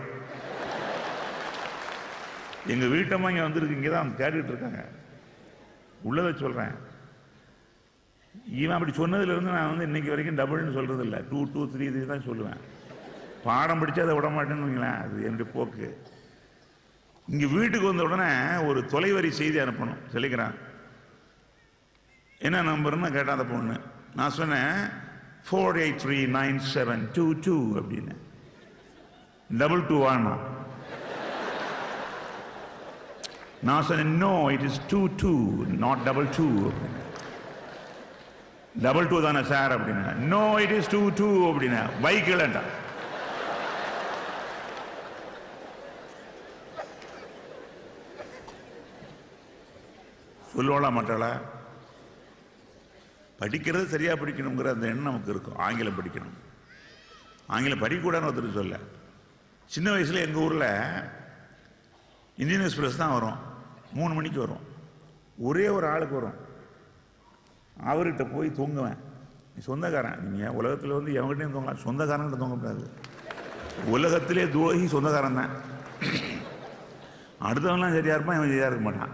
எங்க வீட்டம்மா இங்க வந்திருக்கு இங்கே தான் கேட்டுட்டு இருக்காங்க உள்ளதை சொல்றேன் இவன் அப்படி சொன்னதுல இருந்து நான் வந்து இன்னைக்கு வரைக்கும் டபுள்னு சொல்றது இல்லை டூ டூ த்ரீ த்ரீ தான் சொல்லுவேன் பாடம் படிச்சு அதை விட மாட்டேன்னு வைங்களேன் அது என்னுடைய போக்கு இங்க வீட்டுக்கு வந்த உடனே ஒரு தொலைவரி செய்தி அனுப்பணும் சொல்லிக்கிறான் என்ன நம்பர்னு கேட்டா அந்த பொண்ணு நான் சொன்னேன் four eight three nine seven two two அப்படின்னு டபுள் டூ ஆனா நான் சொன்னேன் no it is two two not double two அப்படின்னு டபுள் டூ தானே சார் அப்படின்னா no it is two two அப்படின்னா பைக் இல்லைன்டா சொல்லுவாளா மாட்டாளா படிக்கிறது சரியா படிக்கணுங்கிற அந்த எண்ணம் நமக்கு இருக்கும் ஆங்கிலம் படிக்கணும் ஆங்கிலம் படிக்கக்கூடாதுன்னு ஒருத்தர் சொல்ல சின்ன வயசுல எங்க ஊர்ல இந்தியன் எக்ஸ்பிரஸ் தான் வரும் மூணு மணிக்கு வரும் ஒரே ஒரு ஆளுக்கு வரும் அவர்கிட்ட போய் தூங்குவேன் நீ சொந்தக்காரன் நீங்க உலகத்தில் வந்து எவங்கிட்டையும் தூங்கலாம் சொந்தக்காரங்கிட்ட தூங்கக்கூடாது உலகத்திலே துரோகி சொந்தக்காரன் தான் அடுத்தவன்லாம் சரியா இருப்பான் இவன் சரியா இருக்க மாட்டான்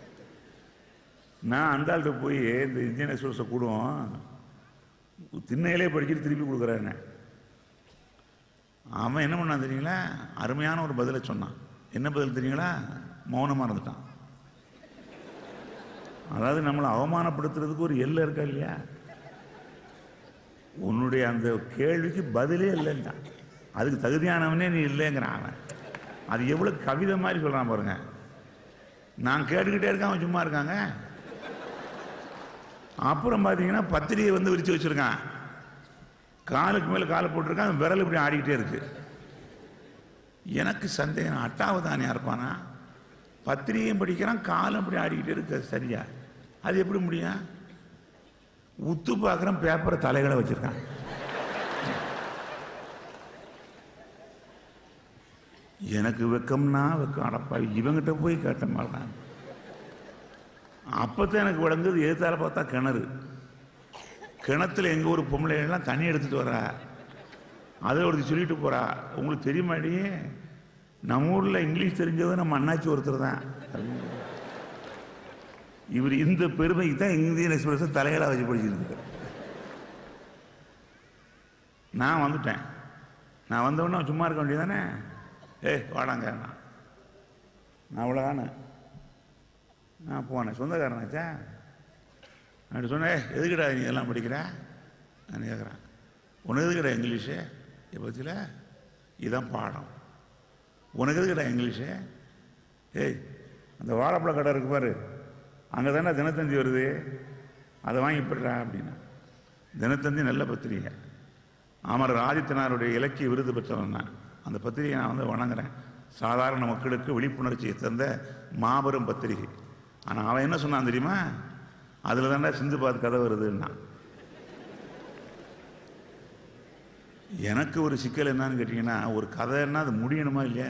நான் அந்த ஆள்கிட்ட போய் இந்த இந்தியன் எக்ஸ்பிரஸை கூடுவோம் திண்ணையிலே படிச்சுட்டு திருப்பி கொடுக்குறான்னு அவன் என்ன பண்ணான் தெரியுங்களா அருமையான ஒரு பதிலை சொன்னான் என்ன பதில் தெரியுங்களா மௌனமாக இருந்துட்டான் அதாவது நம்மளை அவமானப்படுத்துறதுக்கு ஒரு எல்லை இருக்கா இல்லையா உன்னுடைய அந்த கேள்விக்கு பதிலே இல்லைன்ட்டான் அதுக்கு தகுதியானவனே நீ இல்லைங்கிறான் அவன் அது எவ்வளவு கவிதை மாதிரி சொல்றான் பாருங்க நான் கேட்டுக்கிட்டே இருக்கேன் அவன் சும்மா இருக்காங்க அப்புறம் பார்த்தீங்கன்னா பத்திரிகை வந்து விரிச்சு வச்சிருக்கான் காலுக்கு மேலே காலை போட்டிருக்கான் விரல் இப்படி ஆடிக்கிட்டே இருக்கு எனக்கு சந்தேகம் அட்டாவதானியா இருப்பானா பத்திரிகையும் படிக்கிறான் காலம் இப்படி ஆடிக்கிட்டே இருக்கு அது சரியா அது எப்படி முடியும் உத்து பார்க்குறேன் பேப்பரை தலைகளை வச்சிருக்கான் எனக்கு வெக்கம்னா வெக்கம் அடப்பா இவங்கிட்ட போய் கேட்ட மாட்டான் அப்பதான் எனக்கு விளங்குது எதிர்த்தால பார்த்தா கிணறு கிணத்துல எங்க ஊர் பொம்பளைகள்லாம் தண்ணி எடுத்துட்டு வரா அதை ஒருத்தி சொல்லிட்டு போறா உங்களுக்கு தெரியுமாடி நம்ம ஊர்ல இங்கிலீஷ் தெரிஞ்சவன் நம்ம அண்ணாச்சி ஒருத்தர் தான் இவர் இந்த பெருமைக்கு தான் இந்தியன் எக்ஸ்பிரஸ் தலைகளாக வச்சு படிச்சிருக்கு நான் வந்துட்டேன் நான் வந்தவுடனே சும்மா இருக்க வேண்டியதானே ஏய் வாடாங்க நான் நான் அவ்வளோதானே நான் போனேன் சொந்தக்காரனாச்சா அப்படி சொன்னேன் "ஏய், எதுக்குடா நீ எல்லாம் படிக்கிற நான் கேட்குறேன் உனக்கு எதுக்குடா இங்கிலீஷு இதை பற்றியில் இதுதான் பாடம் உனக்கு எதுக்குடா இங்கிலீஷு ஏய் அந்த வாழைப்பழ கடை இருக்கு பாரு அங்கே தானே தினத்தந்தி வருது அதை வாங்கி போடுறா அப்படின்னா தினத்தந்தி நல்ல பத்திரிகை அமரர் ஆதித்தனாருடைய இலக்கிய விருது பெற்றவன் நான் அந்த பத்திரிகை நான் வந்து வணங்குறேன் சாதாரண மக்களுக்கு விழிப்புணர்ச்சியை தந்த மாபெரும் பத்திரிகை ஆனால் அவன் என்ன சொன்னான் தெரியுமா அதில் தானே சிந்து பாத் கதை வருதுன்னா எனக்கு ஒரு சிக்கல் என்னன்னு கேட்டிங்கன்னா ஒரு கதைன்னா அது முடியணுமா இல்லையா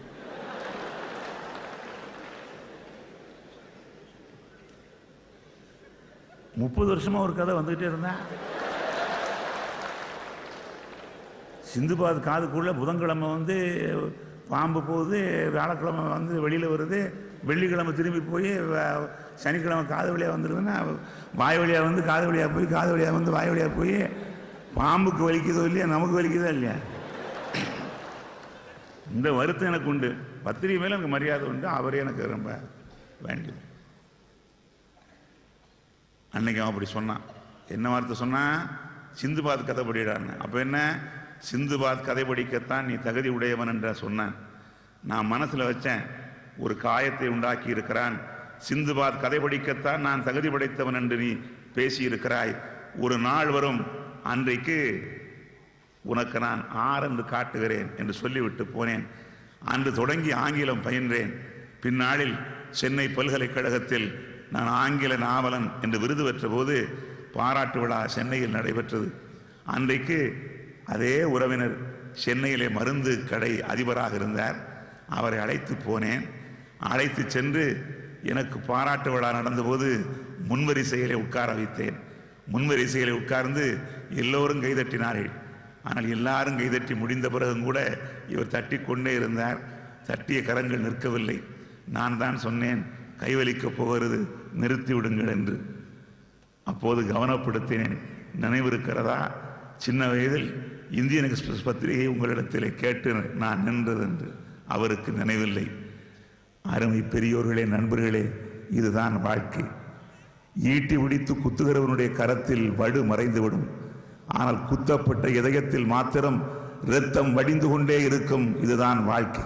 முப்பது வருஷமா ஒரு கதை வந்துகிட்டே இருந்தா சிந்துபாத் காதுக்குள்ள புதன்கிழமை வந்து பாம்பு போகுது வியாழக்கிழமை வந்து வெளியில் வருது வெள்ளிக்கிழமை திரும்பி போய் வ- சனிக்கிழமை காது வழியாக வந்துடுதுன்னா வாய் வழியாக வந்து காது வழியாக போய் காது வழியாக வந்து வாய் வழியாக போய் பாம்புக்கு வலிக்குதோ இல்லையா நமக்கு வலிக்குதோ இல்லையா இந்த வருத்தம் எனக்கு உண்டு பத்திரிகை மேல எனக்கு மரியாதை உண்டு அவரே எனக்கு ரொம்ப வேண்டியது அன்னைக்கு அவன் அப்படி சொன்னான் என்ன வார்த்தை சொன்னான் சிந்துபாத் கதை படிடான்னு அப்போ என்ன சிந்துபாத் கதை படிக்கத்தான் நீ தகுதி உடையவன் என்ற சொன்னான் நான் மனசுல வச்சேன் ஒரு காயத்தை உண்டாக்கி இருக்கிறான் சிந்துபாத் கதை படிக்கத்தான் நான் தகுதி படைத்தவன் என்று நீ பேசி இருக்கிறாய் ஒரு நாள் வரும் அன்றைக்கு உனக்கு நான் ஆர் என்று காட்டுகிறேன் என்று சொல்லிவிட்டு போனேன் அன்று தொடங்கி ஆங்கிலம் பயின்றேன் பின்னாளில் சென்னை பல்கலைக்கழகத்தில் நான் ஆங்கில நாவலன் என்று விருது பெற்ற போது பாராட்டு விழா சென்னையில் நடைபெற்றது அன்றைக்கு அதே உறவினர் சென்னையிலே மருந்து கடை அதிபராக இருந்தார் அவரை அழைத்து போனேன் அழைத்து சென்று எனக்கு பாராட்டு விழா நடந்தபோது முன்வரிசையிலே உட்கார வைத்தேன் முன்வரிசையிலே உட்கார்ந்து எல்லோரும் கைதட்டினார்கள் ஆனால் எல்லாரும் கைதட்டி முடிந்த பிறகும் கூட இவர் தட்டி கொண்டே இருந்தார் தட்டிய கரங்கள் நிற்கவில்லை நான் தான் சொன்னேன் கைவலிக்கப் போகிறது நிறுத்தி விடுங்கள் என்று அப்போது கவனப்படுத்தினேன் நினைவிருக்கிறதா சின்ன வயதில் இந்தியன் எக்ஸ்பிரஸ் பத்திரிகை உங்களிடத்திலே கேட்டு நான் நின்றது என்று அவருக்கு நினைவில்லை அருமை பெரியோர்களே நண்பர்களே இதுதான் வாழ்க்கை ஈட்டி பிடித்து குத்துகிறவனுடைய கரத்தில் வடு மறைந்துவிடும் ஆனால் குத்தப்பட்ட இதயத்தில் மாத்திரம் இரத்தம் வடிந்து கொண்டே இருக்கும் இதுதான் வாழ்க்கை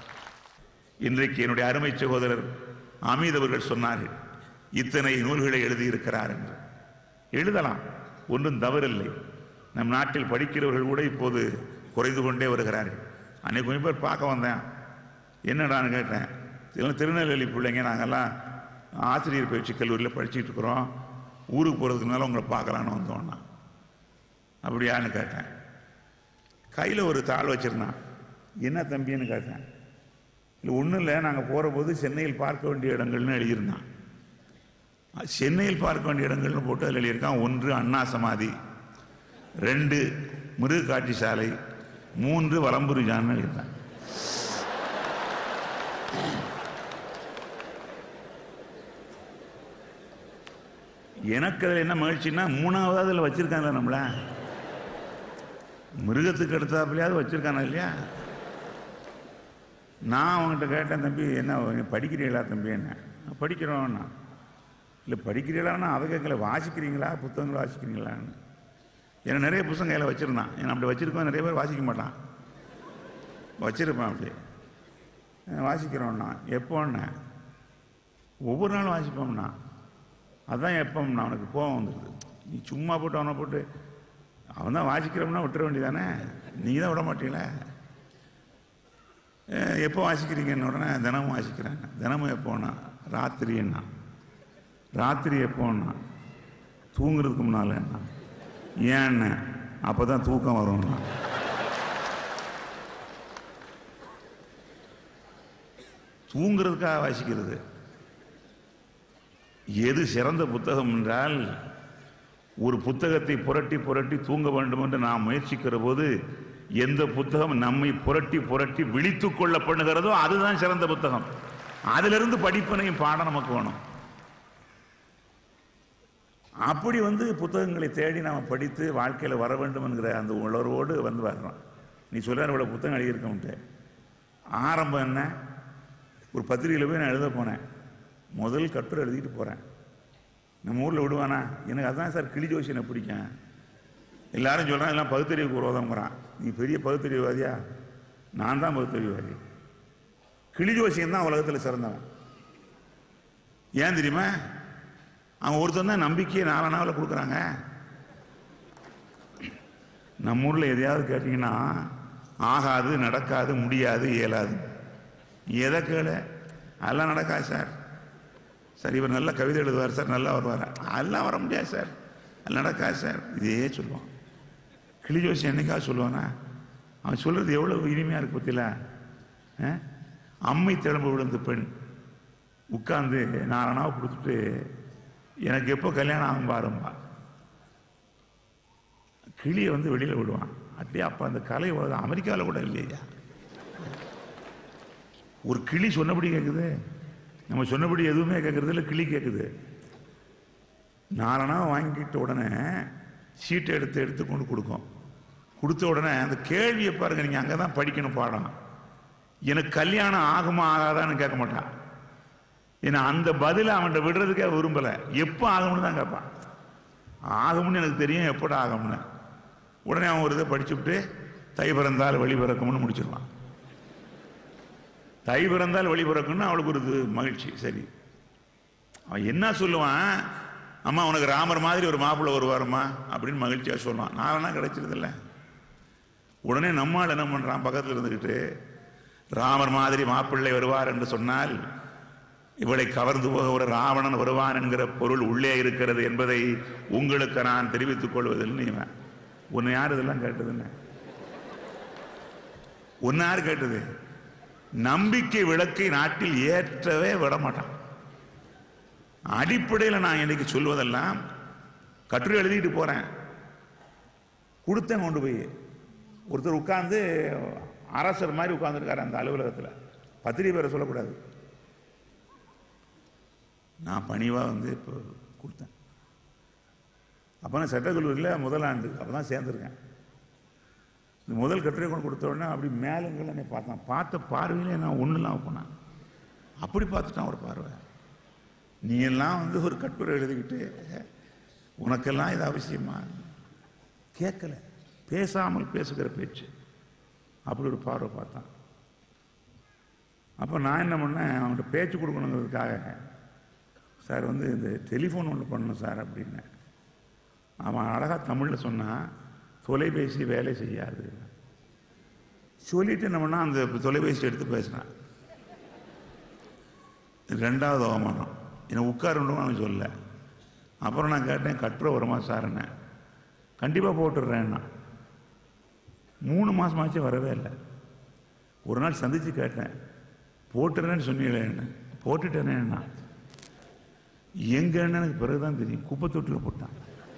இன்றைக்கு என்னுடைய அருமை சகோதரர் அமீத் அவர்கள் சொன்னார்கள் இத்தனை நூல்களை எழுதியிருக்கிறார் என்று எழுதலாம் ஒன்றும் தவறில்லை நம் நாட்டில் படிக்கிறவர்கள் கூட இப்போது குறைந்து கொண்டே வருகிறார்கள் அன்னைக்கு கொஞ்சம் பேர் பார்க்க வந்தேன் என்னடான்னு கேட்டேன் இதெல்லாம் திருநெல்வேலி பிள்ளைங்க நாங்கெல்லாம் ஆசிரியர் பயிற்சி கல்லூரியில் படிச்சுட்டு இருக்கிறோம் ஊருக்கு போகிறதுக்கு முன்னால உங்களை பார்க்கலான்னு வந்தோம்னா அப்படியான்னு கேட்டேன் கையில் ஒரு தாள் வச்சிருந்தான் என்ன தம்பின்னு கேட்டேன் இல்லை ஒன்றும் இல்லை நாங்கள் போகிற போது சென்னையில் பார்க்க வேண்டிய இடங்கள்னு எழுதியிருந்தான் சென்னையில் பார்க்க வேண்டிய இடங்கள்னு போட்டு அதில் எழுதியிருக்கான் ஒன்று அண்ணா சமாதி ரெண்டு மிருக காட்சி சாலை மூன்று வலம்புரிஜான்னு எழுதியிருந்தான் எனக்கு அதில் என்ன மகிழ்ச்சின்னா மூணாவது அதில் வச்சிருக்காங்கல்ல நம்மள மிருகத்துக்கு அடுத்தாப்புலையாவது வச்சிருக்கானா இல்லையா நான் அவங்ககிட்ட கேட்டேன் தம்பி என்ன நீ படிக்கிறீங்களா தம்பி என்ன "நான் படிக்கிறோன்னா இல்லை படிக்கிறீங்களான்னா அதை கேட்கல வாசிக்கிறீங்களா புத்தகங்கள் வாசிக்கிறீங்களான்னு ஏன்னா நிறைய புத்தகம் கையில் வச்சுருந்தான் ஏன்னா அப்படி வச்சுருக்கோம் நிறைய பேர் வாசிக்க மாட்டான் வச்சிருப்பான் அப்படி "அஹ் வாசிக்கிறோன்னா எப்போன்னா ஒவ்வொரு நாளும் வாசிப்போம்னா அதான் எப்போம்னா அவனுக்கு கோவம் வந்துடுது நீ சும்மா போட்டு அவனை போட்டு அவன் தான் வாசிக்கிறோம்னா விட்டுற வேண்டியதானே நீ தான் விட மாட்டீங்களே அஹ் எப்போ வாசிக்கிறீங்கன்னு உடனே தினமும் வாசிக்கிறேன் தினமும் எப்போன்னா ராத்திரி என்ன ராத்திரி எப்போன்னா தூங்குறதுக்கு முன்னால் என்ன ஏன்னு அப்போ தான் தூக்கம் வரும்னா தூங்குறதுக்காக வாசிக்கிறது எது சிறந்த புத்தகம் என்றால் ஒரு புத்தகத்தை புரட்டி புரட்டி தூங்க வேண்டும் என்று நாம் முயற்சிக்கிற போது எந்த புத்தகம் நம்மை புரட்டி புரட்டி விழித்துக் கொள்ள பண்ணுகிறதோ அதுதான் சிறந்த புத்தகம் அதிலிருந்து படிப்பினையும் பாடம் நமக்கு வேணும் அப்படி வந்து புத்தகங்களை தேடி நாம் படித்து வாழ்க்கையில் வர வேண்டும் என்கிற அந்த உணர்வோடு வந்து வர்றோம் நீ சொல்ற இவ்வளோ புத்தகம் எழுதியிருக்கோன்ட்டு ஆரம்பம் என்ன ஒரு பத்திரிகையில் போய் நான் எழுத போனேன் முதல் கட்டுரை எழுதிட்டு போகிறேன் நம்ம ஊரில் விடுவானா எனக்கு அதான் சார் கிளி ஜோசி எனக்கு பிடிக்கும் எல்லாரும் சொல்கிறான் எல்லாம் பகுத்தறிவுக்கு விரோதம்ங்கிறான் நீ பெரிய பகுத்தறிவுவாதியா நான் தான் பகுத்தறிவுவாதி கிளி ஜோசியம் தான் உலகத்தில் சிறந்தவன் ஏன் தெரியுமா அவன் ஒருத்தன் தான் நம்பிக்கையை நாலனாவில் கொடுக்குறாங்க நம்ம ஊரில் எதையாவது கேட்டிங்கன்னா ஆகாது நடக்காது முடியாது இயலாது எதை கேளு அதெல்லாம் நடக்காது சார் சார் இவர் நல்லா கவிதை எழுதுவார் சார் நல்லா வருவார் அதெல்லாம் வர முடியாது சார் அது நடக்காது சார் இதே சொல்லுவான் கிளி ஜோசி என்னைக்காவது சொல்லுவானா அவன் சொல்றது எவ்வளவு இனிமையா இருக்கு பத்தில அம்மை திளம்பு விழுந்த பெண் உட்கார்ந்து நாலனாவை கொடுத்துட்டு எனக்கு எப்போ கல்யாணம் ஆகும் பாரும்பா கிளியை வந்து வெளியில விடுவான் அப்படியே அப்ப அந்த கலை உலகம் அமெரிக்காவில் கூட இல்லையா ஒரு கிளி சொன்னபடி கேட்குது நம்ம சொன்னபடி எதுவுமே கேட்கறது இல்லை கிளி கேட்குது நாலனா வாங்கிட்ட உடனே சீட்டை எடுத்து எடுத்து கொண்டு கொடுக்கும் கொடுத்த உடனே அந்த கேள்வியை பாருங்க நீங்க அங்கே தான் படிக்கணும் பாடம் எனக்கு கல்யாணம் ஆகுமா ஆகாதான்னு கேட்க மாட்டான் ஏன்னா அந்த பதிலை அவன்கிட்ட விடுறதுக்கே விரும்பல எப்போ ஆகும்னு தான் கேட்பான் ஆகும்னு எனக்கு தெரியும் எப்போட ஆகும்னு உடனே அவன் ஒரு இதை படிச்சுவிட்டு தை பிறந்தால் வழி பிறக்கும்னு முடிச்சிருவான் தை பிறந்தால் வழி பிறக்கும்னு அவளுக்கு ஒரு இது மகிழ்ச்சி சரி அவன் என்ன சொல்லுவான் அம்மா உனக்கு ராமர் மாதிரி ஒரு மாப்பிள்ளை வருவாருமா அப்படின்னு மகிழ்ச்சியா சொல்லுவான் நாலனா கிடைச்சிருதில்ல உடனே நம்மால் என்ன பண்றான் பக்கத்தில் இருந்துக்கிட்டு ராமர் மாதிரி மாப்பிள்ளை வருவார் என்று சொன்னால் இவளை கவர்ந்து போக ஒரு ராவணன் வருவான் என்கிற பொருள் உள்ளே இருக்கிறது என்பதை உங்களுக்கு நான் தெரிவித்துக் கொள்வதில் இவன் உன்னை யார் இதெல்லாம் கேட்டதுன்னு உன்னை யார் கேட்டது நம்பிக்கை விளக்கை நாட்டில் ஏற்றவே விட மாட்டான் அடிப்படையில் நான் இன்னைக்கு சொல்வதெல்லாம் கட்டுரை எழுதிட்டு போறேன் கொடுத்தேன் கொண்டு போய் ஒருத்தர் உட்கார்ந்து அரசர் மாதிரி உட்கார்ந்துருக்காரு அந்த அலுவலகத்தில் பத்திரிகை பேரை சொல்லக்கூடாது நான் பணிவாக வந்து இப்போ கொடுத்தேன் அப்போ நான் சட்டக்கல்லூரியில் முதல் ஆண்டு அப்போ தான் சேர்ந்துருக்கேன் இந்த முதல் கட்டுரை கொண்டு கொடுத்த உடனே அப்படி மேலுங்களை என்னை பார்த்தான் பார்த்த பார்வையிலே நான் ஒன்றுலாம் போனேன் அப்படி பார்த்துட்டான் ஒரு பார்வை நீ எல்லாம் வந்து ஒரு கட்டுரை எழுதிக்கிட்டு உனக்கெல்லாம் இது அவசியமா கேட்கல பேசாமல் பேசுகிற பேச்சு அப்படி ஒரு பார்வை பார்த்தான் அப்போ நான் என்ன பண்ணேன் அவன்கிட்ட பேச்சு கொடுக்கணுங்கிறதுக்காக சார் வந்து இந்த டெலிஃபோன் ஒன்று பண்ணணும் சார் அப்படின்னு அவன் அழகாக தமிழில் சொன்னான் தொலைபேசி வேலை செய்யாது சொல்லிட்டு என்ன பண்ணா அந்த தொலைபேசி எடுத்து பேசினான் ரெண்டாவது அவமானம் என்னை உட்காருன்னு அவன் சொல்ல அப்புறம் நான் கேட்டேன் கட்டுரை வருமா சார் என்ன கண்டிப்பாக போட்டுடுறேன்னா மூணு மாசமாச்சு வரவே இல்லை ஒரு நாள் சந்திச்சு கேட்டேன் போட்டுறேன்னு சொன்னீங்களேன்னு போட்டுட்டேனேன்னா எங்க அண்ணனுக்கு பிறகுதான் தெரியும் குப்பை தொட்டில போட்டான்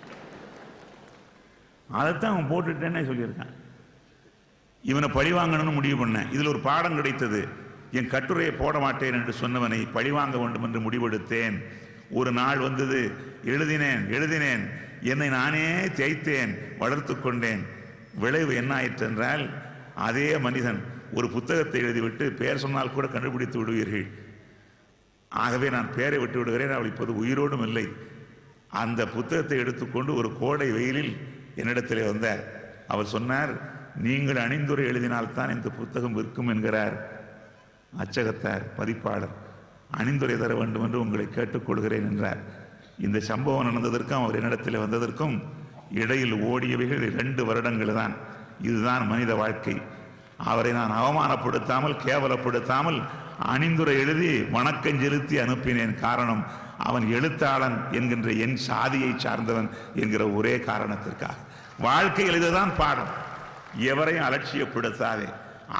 அதைத்தான் அவன் போட்டுட்டேன்னே சொல்லியிருக்கான் இவனை பழி வாங்கணும்னு முடிவு பண்ணேன் இதுல ஒரு பாடம் கிடைத்தது என் கட்டுரையை போட மாட்டேன் என்று சொன்னவனை பழி வாங்க வேண்டும் என்று முடிவெடுத்தேன் ஒரு நாள் வந்தது எழுதினேன் எழுதினேன் என்னை நானே தேய்த்தேன் வளர்த்து கொண்டேன் விளைவு என்ன ஆயிற்று என்றால் அதே மனிதன் ஒரு புத்தகத்தை எழுதிவிட்டு பெயர் சொன்னால் கூட கண்டுபிடித்து விடுவீர்கள் ஆகவே நான் பெயரை விட்டு விடுகிறேன் அவள் இப்போது உயிரோடும் இல்லை அந்த புத்தகத்தை எடுத்துக்கொண்டு ஒரு கோடை வெயிலில் என்னிடத்திலே வந்தார் அவர் சொன்னார் நீங்கள் அணிந்துரை எழுதினால்தான் இந்த புத்தகம் விற்கும் என்கிறார் அச்சகத்தார் பதிப்பாளர் அணிந்துரை தர வேண்டும் என்று உங்களை கேட்டுக்கொள்கிறேன் என்றார் இந்த சம்பவம் நடந்ததற்கும் அவர் என்னிடத்தில் வந்ததற்கும் இடையில் ஓடியவைகள் இரண்டு வருடங்கள் தான் இதுதான் மனித வாழ்க்கை அவரை நான் அவமானப்படுத்தாமல் கேவலப்படுத்தாமல் அணிந்துரை எழுதி வணக்கம் செலுத்தி அனுப்பினேன் காரணம் அவன் எழுத்தாளன் என்கின்ற என் சாதியை சார்ந்தவன் என்கிற ஒரே காரணத்திற்காக வாழ்க்கையில் இதுதான் பாடம் எவரையும் அலட்சியப்படுத்தாதே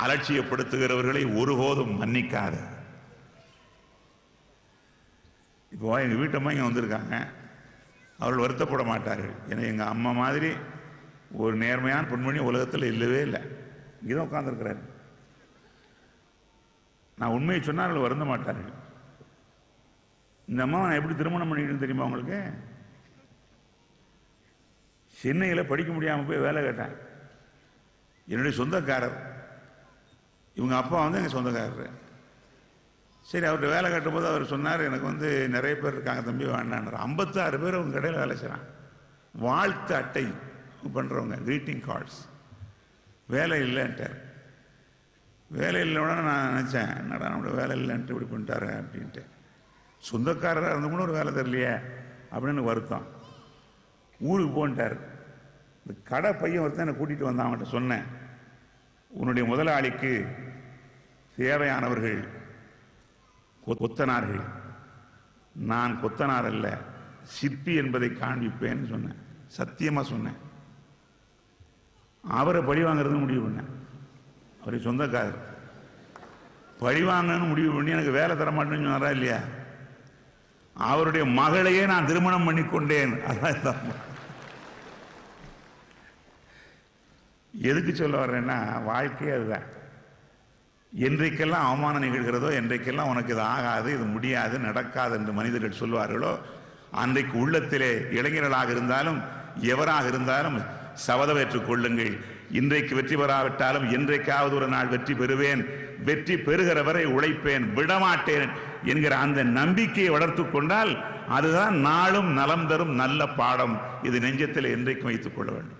அலட்சியப்படுத்துகிறவர்களை ஒருபோதும் மன்னிக்காத இப்போ எங்கள் வீட்டம்மா இங்கே வந்திருக்காங்க அவர்கள் வருத்தப்பட மாட்டார்கள் ஏன்னா எங்கள் அம்மா மாதிரி ஒரு நேர்மையான பொன்மணி உலகத்தில் இல்லவே இல்லை இங்கே தான் உட்காந்துருக்கிறாரு நான் உண்மையை சொன்னால் அவர்கள் வருந்த மாட்டார்கள் இந்த அம்மா நான் எப்படி திருமணம் பண்ணிக்கிட்டு தெரியுமா உங்களுக்கு சென்னையில் படிக்க முடியாமல் போய் வேலை கேட்டேன் என்னுடைய சொந்தக்காரர் இவங்க அப்பா வந்து எங்கள் சொந்தக்காரர் சரி அவர்கிட்ட வேலை கட்டும்போது அவர் சொன்னார் எனக்கு வந்து நிறைய பேர் இருக்காங்க தம்பி வேண்டான்ற ஐம்பத்தாறு பேர் அவங்க கடையில் வேலை செய்கிறான் வாழ்த்து அட்டை பண்ணுறவங்க greeting கார்ட்ஸ் வேலை இல்லைன்ட்டார் வேலை இல்லைன்னா நான் நினச்சேன் என்னடா நம்மளோட வேலை இல்லைன்ட்டு இப்படி பண்ணிட்டாரு அப்படின்ட்டு சொந்தக்காரராக இருந்து கூட ஒரு வேலை தரலையே அப்படின்னு எனக்கு வருத்தம் ஊருக்கு போன்ட்டார் இந்த கடை பையன் ஒருத்தன் என்னை கூட்டிகிட்டு வந்தான் அவன்கிட்ட சொன்னேன் உன்னுடைய முதலாளிக்கு தேவையானவர்கள் கொ- கொத்தனார்கள் நான் கொத்தனார் அல்ல சிற்பி என்பதை காண்பிப்பேன்னு சொன்னேன் சத்தியமா சொன்னேன் அவரை பழி வாங்குறது முடிவு பண்ணேன் அவரை சொந்தக்காரர் பழி வாங்கன்னு முடிவு பண்ணி எனக்கு வேலை தர மாட்டேன்னு சொன்னாரா இல்லையா அவருடைய மகளையே நான் திருமணம் பண்ணி கொண்டேன் அதான் இந்த அம்மா. எதுக்கு சொல்ல வர்றேன்னா வாழ்க்கையே அதுதான் என்றைக்கெல்லாம் அவமானம் நிகழ்கிறதோ என்றைக்கெல்லாம் உனக்கு இது ஆகாது இது முடியாது நடக்காது என்று மனிதர்கள் சொல்வார்களோ அன்றைக்கு உள்ளத்திலே இளைஞர்களாக இருந்தாலும் எவராக இருந்தாலும் சபதம் ஏற்றுக் கொள்ளுங்கள் இன்றைக்கு வெற்றி பெறாவிட்டாலும் என்றைக்காவது ஒரு நாள் வெற்றி பெறுவேன் வெற்றி பெறுகிற வரை உழைப்பேன் விடமாட்டேன் என்கிற அந்த நம்பிக்கையை வளர்த்துக் கொண்டால் அதுதான் நாளும் நலம் தரும் நல்ல பாடம் இது நெஞ்சத்தில் என்றைக்கும் வைத்துக் கொள்ள வேண்டும்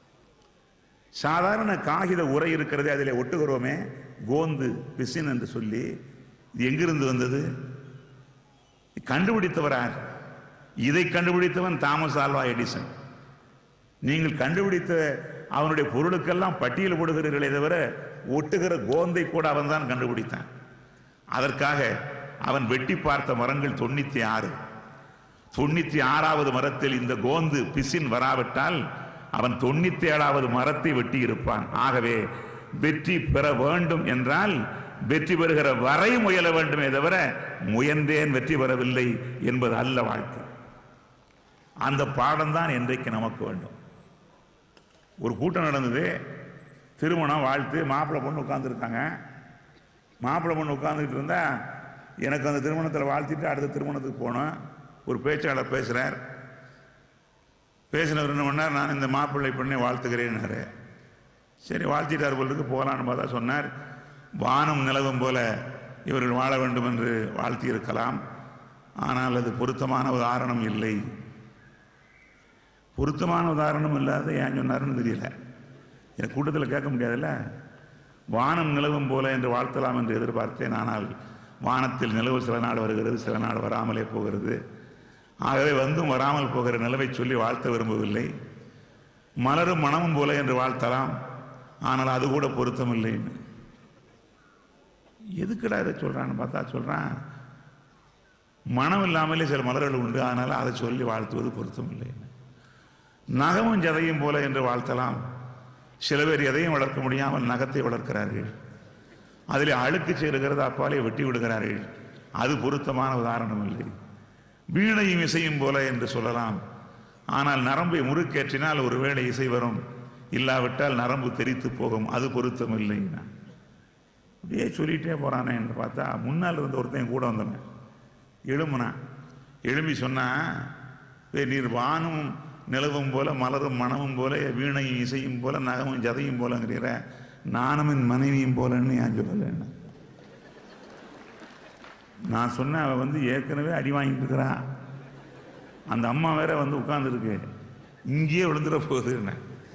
சாதாரண காகித உரை இருக்கிறதே அதிலே ஒட்டுகிறோமே கோந்து பிசின் என்று சொல்லி இது எங்கிருந்து வந்தது கண்டுபிடித்தவரார் இதை கண்டுபிடித்தவன் தாமஸ் ஆல்வா எடிசன் நீங்கள் கண்டுபிடித்த அவனுடைய பொருளுக்கெல்லாம் பட்டியல் போடுகிறீர்களே தவிர ஒட்டுகிற கோந்தை கூட அவன் தான் கண்டுபிடித்தான் அதற்காக அவன் வெட்டி பார்த்த மரங்கள் தொண்ணூத்தி ஆறு தொண்ணூத்தி ஆறாவது மரத்தில் இந்த கோந்து பிசின் வராவிட்டால் அவன் தொண்ணூத்தி ஏழாவது மரத்தை வெட்டி இருப்பான் ஆகவே வெற்றி பெற வேண்டும் என்றால் வெற்றி பெறுகிற வரை முயல வேண்டுமே தவிர முயன்றேன் வெற்றி பெறவில்லை என்பது அல்ல வாழ்க்கை அந்த பாடம் தான் இன்றைக்கு நமக்கு வேண்டும் ஒரு கூட்டம் நடந்தது திருமணம் வாழ்த்து மாப்பிள்ளை பொண்ணு உட்காந்துருக்காங்க மாப்பிள்ளை பொண்ணு உட்காந்துக்கிட்டு இருந்தா எனக்கு அந்த திருமணத்தில் வாழ்த்திட்டு அடுத்த திருமணத்துக்கு போனோம் ஒரு பேச்சாளர் பேசுகிறார் பேசினவர் என்ன பண்ணார் நான் இந்த மாப்பிள்ளை பெண்ணை வாழ்த்துகிறேன்னாரு சரி வாழ்த்திட்டார் போலுக்கு போகலான்னு பார்த்தா சொன்னார் வானம் நிலவும் போல இவர்கள் வாழ வேண்டும் என்று வாழ்த்தி இருக்கலாம் ஆனால் அது பொருத்தமான உதாரணம் இல்லை பொருத்தமான உதாரணம் இல்லாத ஏன் சொன்னாருன்னு தெரியல எனக்கு கூட்டத்தில் கேட்க முடியாதுல்ல வானம் நிலவும் போல என்று வாழ்த்தலாம் என்று எதிர்பார்த்தேன் ஆனால் வானத்தில் நிலவு சில நாள் வருகிறது சில நாள் வராமலே போகிறது ஆகவே வந்தும் வராமல் போகிற நிலவை சொல்லி வாழ்த்த விரும்பவில்லை மலரும் மனமும் போல என்று வாழ்த்தலாம் ஆனால் அது கூட பொருத்தமில்லை எதுக்குடா இதை சொல்றான்னு பார்த்தா சொல்றான் மனம் இல்லாமலே சில மலர்கள் உண்டு அதனால அதை சொல்லி வாழ்த்துவது பொருத்தமில்லை நகமும் ஜதையும் போல என்று வாழ்த்தலாம் சில பேர் எதையும் வளர்க்க முடியாமல் நகத்தை வளர்க்கிறார்கள் அதில் அழுக்கு சேருகிறது அப்பாலே வெட்டி விடுகிறார்கள் அது பொருத்தமான உதாரணம் இல்லை வீணையும் இசையும் போல என்று சொல்லலாம் ஆனால் நரம்பை முறுக்கேற்றினால் ஒருவேளை இசை வரும் இல்லாவிட்டால் நரம்பு தெரித்து போகும் அது பொருத்தம் இல்லை அப்படியே சொல்லிட்டே போறானே என்று பார்த்தா முன்னால் இருந்த ஒருத்தன் கூட வந்தவன் எழும்புனான் எழும்பி சொன்னா "ஏய், நீர் வானும் நிலவும் போல மலரும் மனமும் போல வீணையும் இசையும் போல நகமும் ஜதையும் போலங்கிறீர நானும் என் மனைவியும் போலன்னு ஏன் சொல்லலை நான் சொன்ன அவ வந்து ஏற்கனவே அடி வாங்கிட்டு இருக்கிறா அந்த அம்மா வேற வந்து உட்கார்ந்துருக்கு இங்கேயே விழுந்துட போகுது என்ன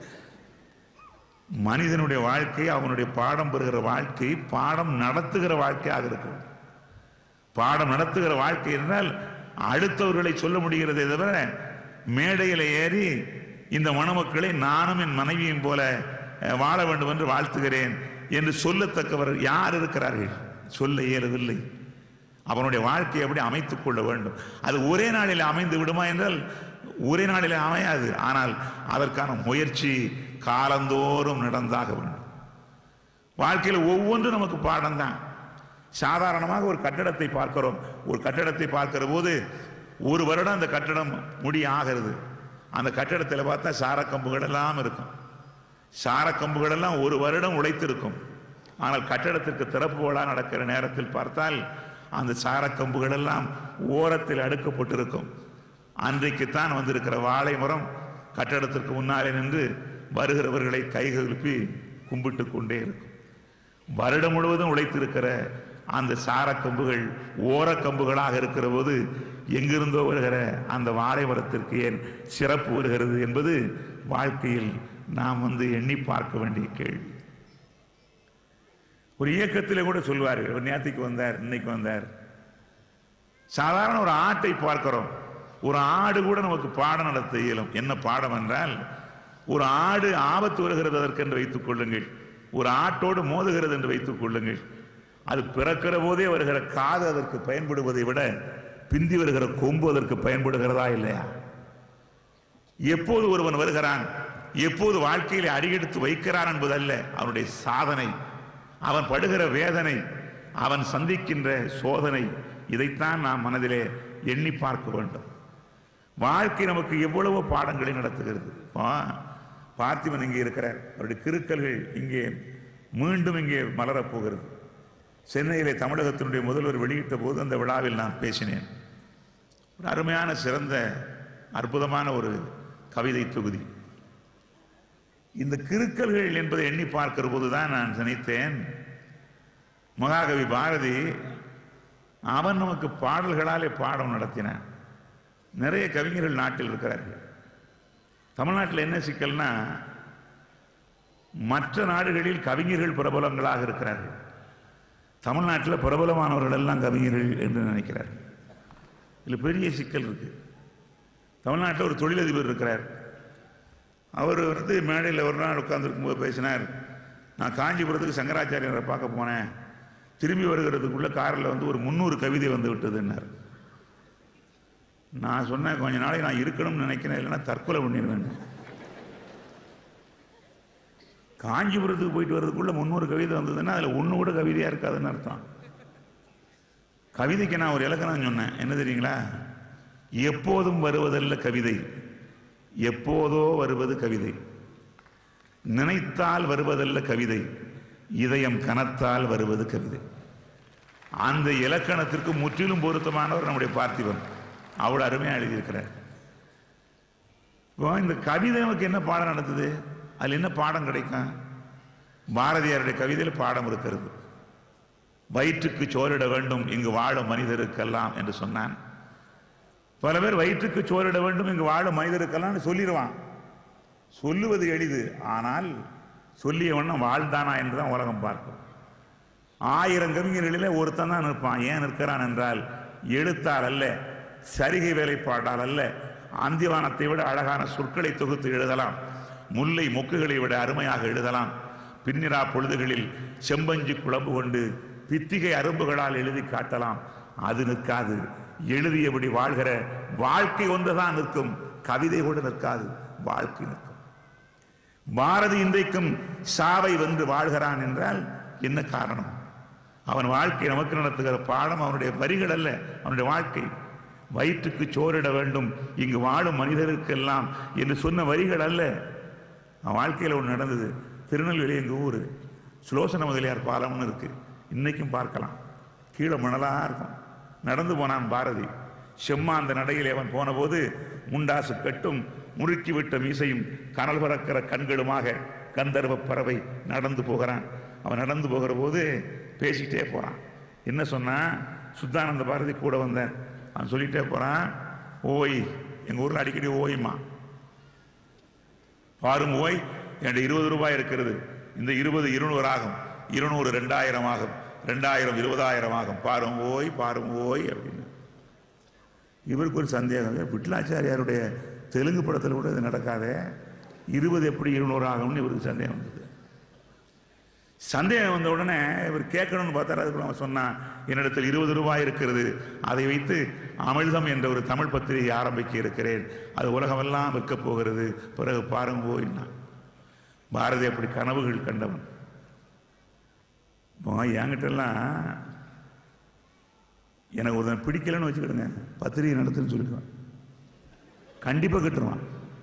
மனிதனுடைய வாழ்க்கை அவனுடைய பாடம் பெறுகிற வாழ்க்கை பாடம் நடத்துகிற வாழ்க்கையாக இருக்கும் பாடம் நடத்துகிற வாழ்க்கை என்றால் அடுத்தவர்களை சொல்ல முடிகிறதே தவிர மேடையில் ஏறி இந்த மணமக்களை நானும் என் மனைவியும் போல அஹ், வாழ வேண்டும் என்று வாழ்த்துகிறேன் என்று சொல்லத்தக்கவர் யார் இருக்கிறார்கள் சொல்ல இயலவில்லை அவனுடைய வாழ்க்கையை எப்படி அமைத்துக் கொள்ள வேண்டும் அது ஒரே நாளில் அமைந்து விடுமா என்றால் ஒரே நாளில் அமையாது ஆனால் அதற்கான முயற்சி காலந்தோறும் நடந்தாக வேண்டும் வாழ்க்கையில் ஒவ்வொன்றும் நமக்கு பாடம் தான் சாதாரணமாக ஒரு கட்டடத்தை பார்க்கிறோம் ஒரு கட்டடத்தை பார்க்கிற போது ஒரு வருடம் அந்த கட்டடம் முடிய ஆகிறது அந்த கட்டடத்தில் பார்த்தா சாரக்கம்புகள் எல்லாம் இருக்கும் சாரக்கம்புகள் எல்லாம் ஒரு வருடம் உழைத்திருக்கும் ஆனால் கட்டடத்திற்கு திறப்பு விழா நடக்கிற நேரத்தில் பார்த்தால் அந்த சாரக்கம்புகள் எல்லாம் ஓரத்தில் அடுக்கப்பட்டிருக்கும் அன்றைக்குத்தான் வந்திருக்கிற வாழை மரம் கட்டடத்திற்கு முன்னாலே நின்று வருகிறவர்களை கைகழுப்பி கும்பிட்டு கொண்டே இருக்கும் வருடம் முழுவதும் உழைத்திருக்கிற அந்த சாரக்கம்புகள் ஓரக்கம்புகளாக இருக்கிற போது எங்கிருந்தோ வருகிற அந்த வாழை மரத்திற்கு ஏன் சிறப்பு வருகிறது என்பது வாழ்க்கையில் நாம் வந்து எண்ணி பார்க்க வேண்டிய கேள்வி ஒரு இயக்கத்திலே கூட சொல்வார்கள் ஒரு நேரத்துக்கு வந்தார் இன்னைக்கு வந்தார் சாதாரண ஒரு ஆட்டை பார்க்கிறோம் ஒரு ஆடு கூட நமக்கு பாடம் நடத்த இயலும் என்ன பாடம் என்றால் ஒரு ஆடு ஆபத்து வருகிறது அதற்கென்று வைத்துக் கொள்ளுங்கள் ஒரு ஆட்டோடு மோதுகிறது என்று வைத்துக் கொள்ளுங்கள் அது பிறக்கிற போதே வருகிற காது அதற்கு பயன்படுவதை விட பிந்தி வருகிற கொம்பு அதற்கு பயன்படுகிறதா இல்லையா எப்போது ஒருவன் வருகிறான் எப்போது வாழ்க்கையிலே அடியெடுத்து வைக்கிறான் என்பதல்ல அவனுடைய சாதனை அவன் படுகிற வேதனை அவன் சந்திக்கின்ற சோதனை இதைத்தான் நாம் மனதிலே எண்ணி பார்க்க வேண்டும் வாழ்க்கை நமக்கு எவ்வளவோ பாடங்களை நடத்துகிறது பா- பார்த்திபன் இங்கே இருக்கிறார் அவருடைய கிருக்கல்கள் இங்கே மீண்டும் இங்கே மலரப் போகிறது சென்னையிலே தமிழகத்தினுடைய முதல்வர் வெளியிட்ட போது அந்த விழாவில் நான் பேசினேன் ஒரு அருமையான சிறந்த அற்புதமான ஒரு கவிதை தொகுதி இந்த கிருக்கல்கள் என்பதை எண்ணி பார்க்கிற போதுதான் நான் நினைத்தேன் மகாகவி பாரதி அவன் நமக்கு பாடல்களாலே பாடம் நடத்தினான் நிறைய கவிஞர்கள் நாட்டில் இருக்கிறார்கள் தமிழ்நாட்டில் என்ன சிக்கல்னா மற்ற நாடுகளில் கவிஞர்கள் பிரபலங்களாக இருக்கிறார்கள் தமிழ்நாட்டில் பிரபலமானவர்கள் எல்லாம் கவிஞர்கள் என்று நினைக்கிறார்கள் இதில் பெரிய சிக்கல் இருக்கு தமிழ்நாட்டில் ஒரு தொழிலதிபர் இருக்கிறார் அவர் வந்து மேடையில் ஒரு நாள் உட்கார்ந்துருக்கும் போது பேசினார் நான் காஞ்சிபுரத்துக்கு சங்கராச்சாரியரை பார்க்க போனேன் திரும்பி வருகிறதுக்குள்ள காரில் வந்து ஒரு முந்நூறு கவிதை வந்து விட்டதுன்னார் நான் சொன்னேன் கொஞ்ச நாளைக்கு நான் இருக்கணும்னு நினைக்கிறேன் இல்லைன்னா தற்கொலை பண்ணிடுவேன் காஞ்சிபுரத்துக்கு போயிட்டு வர்றதுக்குள்ள முந்நூறு கவிதை வந்ததுன்னா அதில் ஒன்று கூட கவிதையாக இருக்காதுன்னு அர்த்தம் கவிதைக்கு நான் ஒரு இலக்கணம் சொன்னேன் என்ன தெரியுங்களா எப்போதும் வருவதல்ல கவிதை எப்போதோ வருவது கவிதை நினைத்தால் வருவதல்ல கவிதை இதயம் கனத்தால் வருவது கவிதை அந்த இலக்கணத்திற்கு முற்றிலும் பொருத்தமானவர் நம்முடைய பார்த்திபன் அவ்வளவு அருமையா எழுதியிருக்கிறார் இப்போ இந்த கவிதை நமக்கு என்ன பாடம் நடத்துது அதில் என்ன பாடம் கிடைக்கும் பாரதியாருடைய கவிதையில் பாடம் இருக்கிறது வயிற்றுக்கு சோறிட வேண்டும் இங்கு வாழும் மனிதருக்கெல்லாம் என்று சொன்னான் பல பேர் வயிற்றுக்கு சோறிட வேண்டும் இங்கு வாழும் மனிதருக்கெல்லாம் சொல்லிடுவான் சொல்லுவது எளிது ஆனால் சொல்லிய வண்ணம் வாழ்ந்தானா என்றுதான் உலகம் பார்க்கும் ஆயிரம் கவிஞர்களிலே ஒருத்தன் தான் நிற்பான் ஏன் நிற்கிறான் என்றால் எழுத்தால் அல்ல சரிகை வேலைப்பாட்டால் அல்ல அந்திவானத்தை விட அழகான சொற்களை தொகுத்து எழுதலாம் முல்லை மொக்குகளை விட அருமையாக எழுதலாம் பின்னிரா பொழுதுகளில் செம்பஞ்சு குழம்பு கொண்டு பித்திகை அரும்புகளால் எழுதி காட்டலாம் அது நிற்காது எழுதியபடி வாழ்கிற வாழ்க்கை ஒன்றுதான் நிற்கும் கவிதை கூட நிற்காது வாழ்க்கை நிற்கும் பாரதி இன்றைக்கும் சாவை வென்று வாழ்கிறான் என்றால் என்ன காரணம் அவன் வாழ்க்கை நமக்கு நடத்துகிற பாடம் அவனுடைய வரிகள் அல்ல அவனுடைய வாழ்க்கை வயிற்றுக்கு சோறிட வேண்டும் இங்கு வாழும் மனிதருக்கெல்லாம் என்று சொன்ன வரிகள் அல்ல அவன் வாழ்க்கையில் ஒன்று நடந்தது திருநெல்வேலி எங்கள் ஊர் சுலோசன முதலியார் பாலம்னு இருக்கு இன்னைக்கும் பார்க்கலாம் கீழே மணலாக இருக்கும் நடந்து போனான் பாரதி செம்மா அந்த நடையில் அவன் போனபோது முண்டாசு கட்டும் முறுக்கி விட்ட மீசையும் கனல் பறக்கிற கண்களுமாக கந்தர்வ பறவை நடந்து போகிறான் அவன் நடந்து போகிற போது பேசிட்டே போறான் என்ன சொன்னா சுத்தானந்த பாரதி கூட வந்தார் அவன் சொல்லிட்டே போறான் ஓய் எங்க ஊர்ல அடிக்கடி ஓய்மா பாரும் ஓய் என்கிட்ட இருபது ரூபாய் இருக்கிறது இந்த இருபது இருநூறு ஆகும் இருநூறு ரெண்டாயிரம் ஆகும் ரெண்டாயிரம் இருபதாயிரம் ஆகும் பாரும் ஓய் பாரும் ஓய் அப்படின்னு இவருக்கு ஒரு சந்தேகம் விட்லாச்சாரியாருடைய தெலுங்கு படத்தில் கூட இது நடக்காதே இருபது எப்படி இருநூறு ஆகும்னு இவருக்கு சந்தேகம் வந்தது சந்தேகம் வந்த உடனே இவர் கேட்கணும்னு பார்த்தாரு அதுக்கு அவன் சொன்னான் என்னிடத்தில் இருபது ரூபாய் இருக்கிறது அதை வைத்து அமிழ்தம் என்ற ஒரு தமிழ் பத்திரிகை ஆரம்பிக்க இருக்கிறேன் அது உலகமெல்லாம் விற்கப் போகிறது பிறகு பாருங்க போயின்னா பாரதி அப்படி கனவுகள் கண்டவன் இப்போ என்கிட்டலாம் எனக்கு ஒருத்தன் பிடிக்கலன்னு வச்சுக்கிடுங்க பத்திரிகை நடத்துன்னு சொல்லிடுவேன் கண்டிப்பா கட்டுருவான்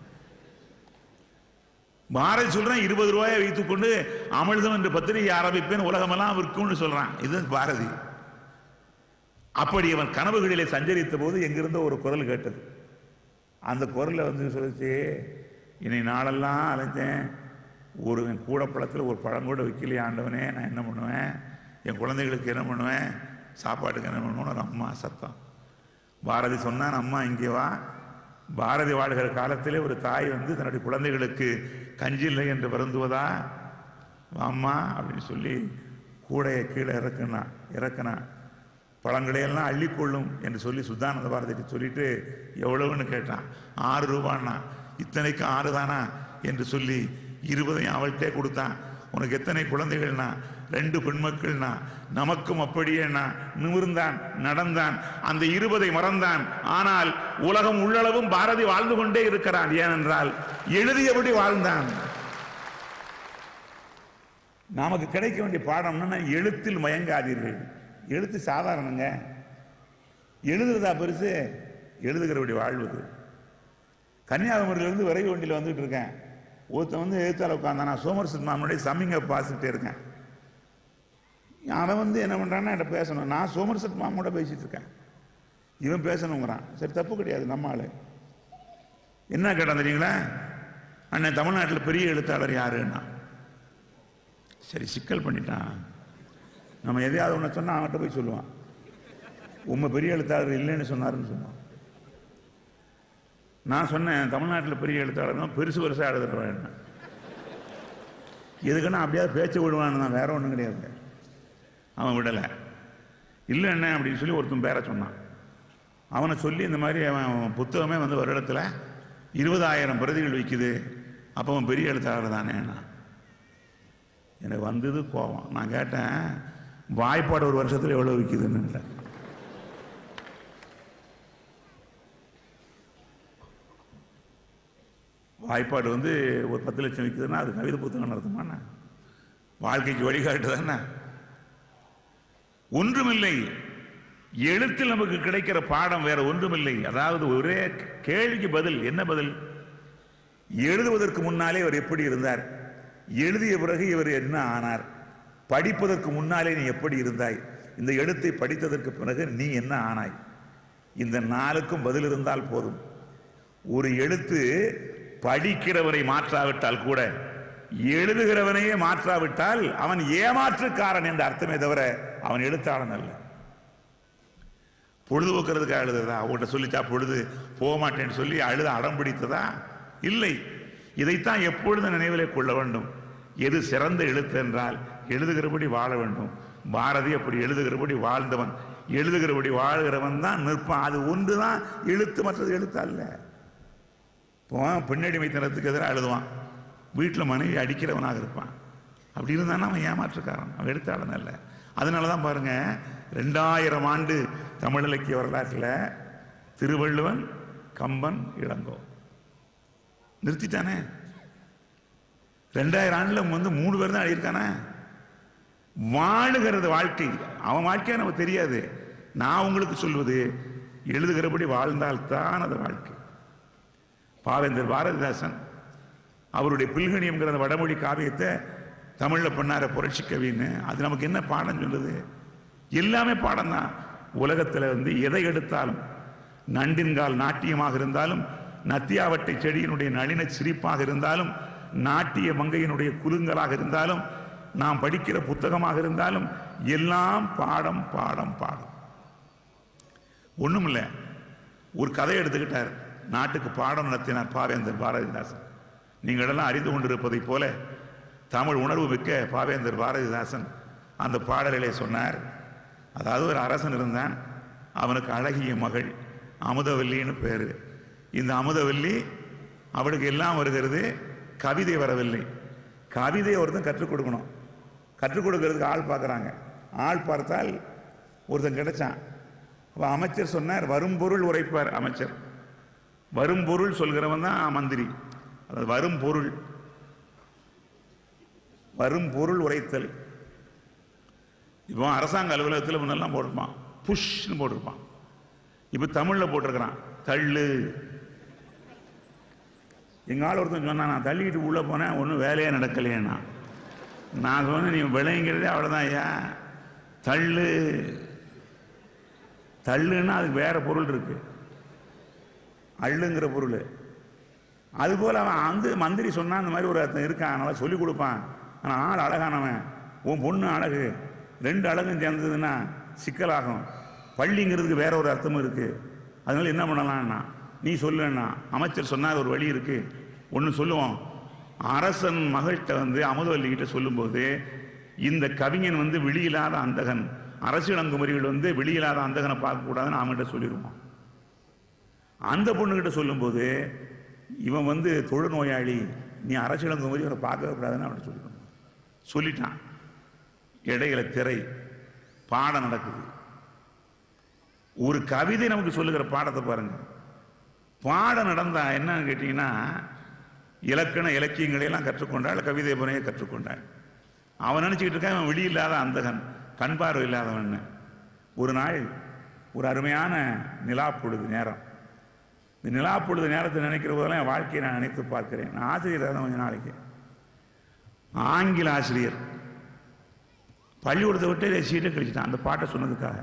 பாரதி சொல்றான் இருபது ரூபாயை வைத்துக்கொண்டு அமிர்தம் என்று பத்திரிகை ஆரம்பிப்பேன் உலகமெல்லாம் விற்கும்னு சொல்றான் இது பாரதி அப்படி அவன் கனவுகளிலே சஞ்சரித்த போது எங்கிருந்த ஒரு குரல் கேட்டது அந்த குரல்ல வந்து சொல்லுச்சு இனி நாளெல்லாம் அலைஞ்சேன் ஒரு என் கூடப்பழத்தில் ஒரு பழம் கூட வைக்கலையே ஆண்டவனே நான் என்ன பண்ணுவேன் என் குழந்தைகளுக்கு என்ன பண்ணுவேன் சாப்பாட்டுக்கு என்ன பண்ணுவேன் ஒரு அம்மா சத்தம் பாரதி சொன்னான் அம்மா இங்கே வா பாரதி வாழ்கிற காலத்திலே ஒரு தாய் வந்து தன்னுடைய குழந்தைகளுக்கு கஞ்சி இல்லை என்று வருந்துவதா அம்மா அப்படின்னு சொல்லி கூடையை கீழே இறக்குனா இறக்குனா பழங்களையெல்லாம் அள்ளிக்கொள்ளும் என்று சொல்லி சுத்தானந்த பாரதிக்கு சொல்லிட்டு எவ்வளவுன்னு கேட்டான் ஆறு ரூபான்னா இத்தனைக்கு ஆறு தானா என்று சொல்லி இருபதையும் அவள்கிட்டே கொடுத்தான் உனக்கு எத்தனை குழந்தைகள்னா ரெண்டு பெண்மக்கள்னா நமக்கும் அப்படியேனா நிமிர்ந்தான் நடந்தான் அந்த இருபதை மறந்தான் ஆனால் உலகம் உள்ளளவும் பாரதி வாழ்ந்து கொண்டே இருக்கிறான் ஏனென்றால் எழுதியபடி வாழ்ந்தான் நமக்கு கிடைக்க வேண்டிய பாடம்னா எழுத்தில் மயங்காதீர்கள் எழுத்து சாதாரணங்க எழுதுறதா பெருசு எழுதுகிறபடி வாழ்வது கன்னியாகுமரியிலிருந்து விரைவு வண்டியில் வந்துட்டு இருக்கேன் ஒருத்தன் வந்து எழுத்தால உட்காந்தான் நான் சோமரசன் மாமனுடைய சம்மிங்க பாசிட்டே இருக்கேன் அவன் வந்து என்ன பண்றான்னா என்கிட்ட பேசணும் நான் சோமரசத் மாமோட பேசிட்டு இருக்கேன் இவன் பேசணுங்கிறான் சரி தப்பு கிடையாது நம்ம ஆளு என்ன கேட்டான் தெரியுங்களா அண்ணன் தமிழ்நாட்டில் பெரிய எழுத்தாளர் யாருன்னா சரி சிக்கல் பண்ணிட்டான் நம்ம எதையாவது ஒன்று சொன்னா அவன்கிட்ட போய் சொல்லுவான் உண்மை பெரிய எழுத்தாளர் இல்லைன்னு சொன்னாருன்னு சொன்னான் நான் சொன்னேன் தமிழ்நாட்டில் பெரிய எழுத்தாளர் பெருசு பெருசாக எழுதுறவன் என்ன எதுக்குன்னா அப்படியாவது பேச்ச விடுவான்னு தான் வேற ஒன்றும் கிடையாது அவன் விடலை இல்லை என்ன அப்படின்னு சொல்லி ஒருத்தன் பேர சொன்னான் அவனை சொல்லி இந்த மாதிரி அவன் புத்தகமே வந்து வருடத்தில் இருபதாயிரம் பிரதிகள் விற்குது அப்போ அவன் பெரிய எழுத்தாளர் தானே எனக்கு வந்தது கோபம் நான் கேட்டேன் வாய்ப்பாடு ஒரு வருஷத்தில் எவ்வளோ விற்குதுன்னு இல்லை வாய்ப்பாடு வந்து ஒரு பத்து லட்சம் விற்குதுன்னா அது கவிதை புத்தகம் நடத்துமாண்ணா வாழ்க்கைக்கு வழிகாட்டு தானே ஒன்றுமில்லை எழுத்தில் நமக்கு கிடைக்கிற பாடம் வேற ஒன்றுமில்லை அதாவது ஒரே கேள்விக்கு பதில் என்ன பதில் எழுதுவதற்கு முன்னாலே இவர் எப்படி இருந்தார் எழுதிய பிறகு இவர் என்ன ஆனார் படிப்பதற்கு முன்னாலே நீ எப்படி இருந்தாய் இந்த எழுத்தை படித்ததற்கு பிறகு நீ என்ன ஆனாய் இந்த நாளுக்கும் பதில் இருந்தால் போதும் ஒரு எழுத்து படிக்கிறவரை மாற்றாவிட்டால் கூட எழுதுகிறவனையே மாற்றாவிட்டால் அவன் ஏமாற்றுக்காரன் என்ற அர்த்தமே தவிர அவன் எழுத்தாளன் அல்ல பொழுதுபோக்குறதுக்காக எழுதுறதா அவங்கள்ட்ட சொல்லிட்டா பொழுது போக மாட்டேன்னு சொல்லி அழுத அடம் பிடித்ததா இல்லை இதைத்தான் எப்பொழுது நினைவிலே கொள்ள வேண்டும் எது சிறந்த எழுத்து என்றால் எழுதுகிறபடி வாழ வேண்டும் பாரதி அப்படி எழுதுகிறபடி வாழ்ந்தவன் எழுதுகிறபடி வாழ்கிறவன் தான் நிற்பான் அது ஒன்று தான் எழுத்து மற்றது எழுத்து அல்ல இப்போ பெண்ணடிமைத்தனத்துக்கு எதிராக எழுதுவான் வீட்டில் மனைவி அடிக்கிறவனாக இருப்பான் அப்படி இருந்தானா அவன் ஏமாற்றுக்காரன் அவன் எழுத்தாளன் அல்ல அதனால தான் பாருங்க ரெண்டாயிரம் ஆண்டு தமிழ் இலக்கிய வரலாற்றில் திருவள்ளுவன் கம்பன் இளங்கோ நிறுத்திட்டானே ரெண்டாயிரம் ஆண்டுல வந்து மூணு பேர் தான் எழுதியிருக்கானே வாழுகிறது வாழ்க்கை அவன் வாழ்க்கையை நமக்கு தெரியாது நான் உங்களுக்கு சொல்வது எழுதுகிறபடி வாழ்ந்தால்தான் அது வாழ்க்கை பாவேந்தர் பாரதிதாசன் அவருடைய பில்கணியம்ங்கிற அந்த வடமொழி காவியத்தை தமிழ்ல பண்ணார புரட்சி கவின்னு அது நமக்கு என்ன பாடம் சொல்லுது எல்லாமே பாடம் தான் உலகத்துல வந்து எதை எடுத்தாலும் நண்டின்கால் நாட்டியமாக இருந்தாலும் நத்தியாவட்டை செடியினுடைய நளின சிரிப்பாக இருந்தாலும் நாட்டிய மங்கையினுடைய குலுங்கலாக இருந்தாலும் நாம் படிக்கிற புத்தகமாக இருந்தாலும் எல்லாம் பாடம் பாடம் பாடம் ஒண்ணுமில்ல ஒரு கதை எடுத்துக்கிட்டார் நாட்டுக்கு பாடம் நடத்தினார் பாவேந்தர் பாரதிதாசன் நீங்கள் எல்லாம் அறிந்து கொண்டிருப்பதைப் போல தமிழ் உணர்வு மிக்க பாவேந்தர் பாரதிதாசன் அந்த பாடலிலே சொன்னார் அதாவது ஒரு அரசன் இருந்தான் அவனுக்கு அழகிய மகள் அமுதவல்லின்னு பேரு இந்த அமுதவல்லி அவளுக்கு எல்லாம் வருகிறது கவிதை வரவில்லை கவிதை ஒருத்தன் கற்றுக் கொடுக்கணும் கற்றுக் கொடுக்கறதுக்கு ஆள் பார்க்குறாங்க ஆள் பார்த்தால் ஒருத்தன் கிடைச்சான் அப்ப அமைச்சர் சொன்னார் வரும் பொருள் உரைப்பார் அமைச்சர் வரும் பொருள் சொல்கிறவன் தான் மந்திரி அதாவது வரும் பொருள் வரும் பொருள் உரைத்தல் இப்போ அரசாங்க அலுவலகத்தில் முன்னெல்லாம் போடுப்பான் புஷ்னு போட்டிருப்பான் இப்போ தமிழில் போட்டிருக்கிறான் தள்ளு எங்க ஆள் ஒருத்தன் சொன்னான் நான் தள்ளிக்கிட்டு உள்ளே போனேன் ஒன்றும் வேலையே நடக்கலையேண்ணா நான் சொன்னேன் நீ விளைங்கிறதே அவ்வளோதான் ஐயா தள்ளு தள்ளுன்னா அதுக்கு வேற பொருள் இருக்கு அள்ளுங்கிற பொருள் அதுபோல் அவன் வந்து மந்திரி சொன்னான் அந்த மாதிரி ஒரு அர்த்தம் இருக்கான் நல்லா சொல்லிக் கொடுப்பான் ஆனால் ஆள் அழகானவன் உன் பொண்ணு அழகு ரெண்டு அழகும் சேர்ந்ததுன்னா சிக்கலாகும் பள்ளிங்கிறதுக்கு வேற ஒரு அர்த்தமும் இருக்கு அதனால என்ன பண்ணலாம்னா நீ சொல்லுன்னா அமைச்சர் சொன்னார் ஒரு வழி இருக்கு ஒன்று சொல்லுவோம் அரசன் மகள்கிட்ட வந்து அமுதவல்லிகிட்ட சொல்லும்போது இந்த கவிஞன் வந்து விழியில்லாத அந்தகன் அரசியலங்குமரிகள் வந்து விழியில்லாத அந்தகனை பார்க்கக்கூடாதுன்னு அவன்கிட்ட சொல்லிடுவோம் அந்த பொண்ணுகிட்ட சொல்லும்போது இவன் வந்து தொழுநோயாளி நீ அரசியலங்குமரி இவரை பார்க்கவே கூடாதுன்னு அவன்கிட்ட சொல்லிக்கணும் சொல்லிட்டான் இடையில திரை பாடம் நடக்குது ஒரு கவிதை நமக்கு சொல்லுகிற பாடத்தை பாருங்க பாடம் நடந்தா என்னன்னு கேட்டீங்கன்னா இலக்கண இலக்கியங்களை எல்லாம் கற்றுக்கொண்டாள் கவிதை முறையை கற்றுக்கொண்டாள் அவன் நினைச்சுக்கிட்டு இருக்கான் அவன் வெளியில்லாத அந்தகன் கண் பார்வை இல்லாதவன் ஒரு நாள் ஒரு அருமையான நிலா பொழுது நேரம் இந்த நிலா பொழுது நேரத்தை நினைக்கிற போதெல்லாம் என் வாழ்க்கையை நான் நினைத்து பார்க்கிறேன் நான் ஆசிரியர் தான் கொஞ்ச நாளைக்கு ஆங்கில ஆசிரியர் பள்ளிக்கூடத்தை விட்டு சீட்டை கழிச்சிட்டான் அந்த பாட்டை சொன்னதுக்காக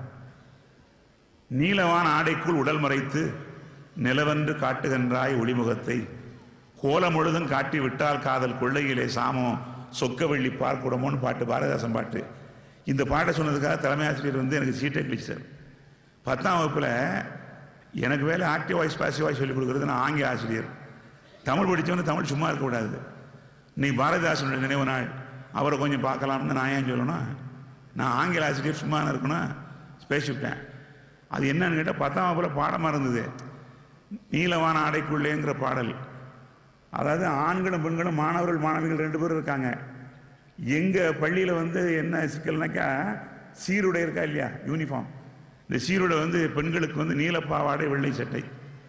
நீலவான் ஆடைக்குள் உடல் மறைத்து நிலவென்று காட்டுகின்றாய் ஒளிமுகத்தை கோலம் முழுதும் காட்டி விட்டால் காதல் கொள்ளையிலே சாமம் சொக்க வெள்ளி பார்க்குடமோன்னு பாட்டு பாரதிதாசன் பாட்டு இந்த பாட்டை சொன்னதுக்காக தலைமை ஆசிரியர் வந்து எனக்கு சீட்டை கிழிச்சார் பத்தாம் வகுப்பில் எனக்கு வேலை ஆக்டிவ் வாய்ஸ் பாசிவ் வாய்ஸ் சொல்லிக் கொடுக்குறது நான் ஆங்கில ஆசிரியர் தமிழ் படித்தவனு தமிழ் சும்மா இருக்கக்கூடாது நீ பாரதிதாசனுடைய நினைவு நாள் அவரை கொஞ்சம் பார்க்கலாம்னு நான் ஏன் சொல்லணும் நான் ஆங்கில ஆசிரியர் சும்மா இருக்கணும் பேசிவிட்டேன் அது என்னன்னு கேட்டால் பத்தாம் வகுப்புல பாடமாக இருந்தது நீலவான ஆடைக்குள்ளேங்கிற பாடல் அதாவது ஆண்களும் பெண்களும் மாணவர்கள் மாணவிகள் ரெண்டு பேரும் இருக்காங்க எங்கள் பள்ளியில் வந்து என்ன சிக்கல்னாக்கா சீருடை இருக்கா இல்லையா யூனிஃபார்ம் இந்த சீருடை வந்து பெண்களுக்கு வந்து நீலப்பாவாடை வெள்ளை சட்டை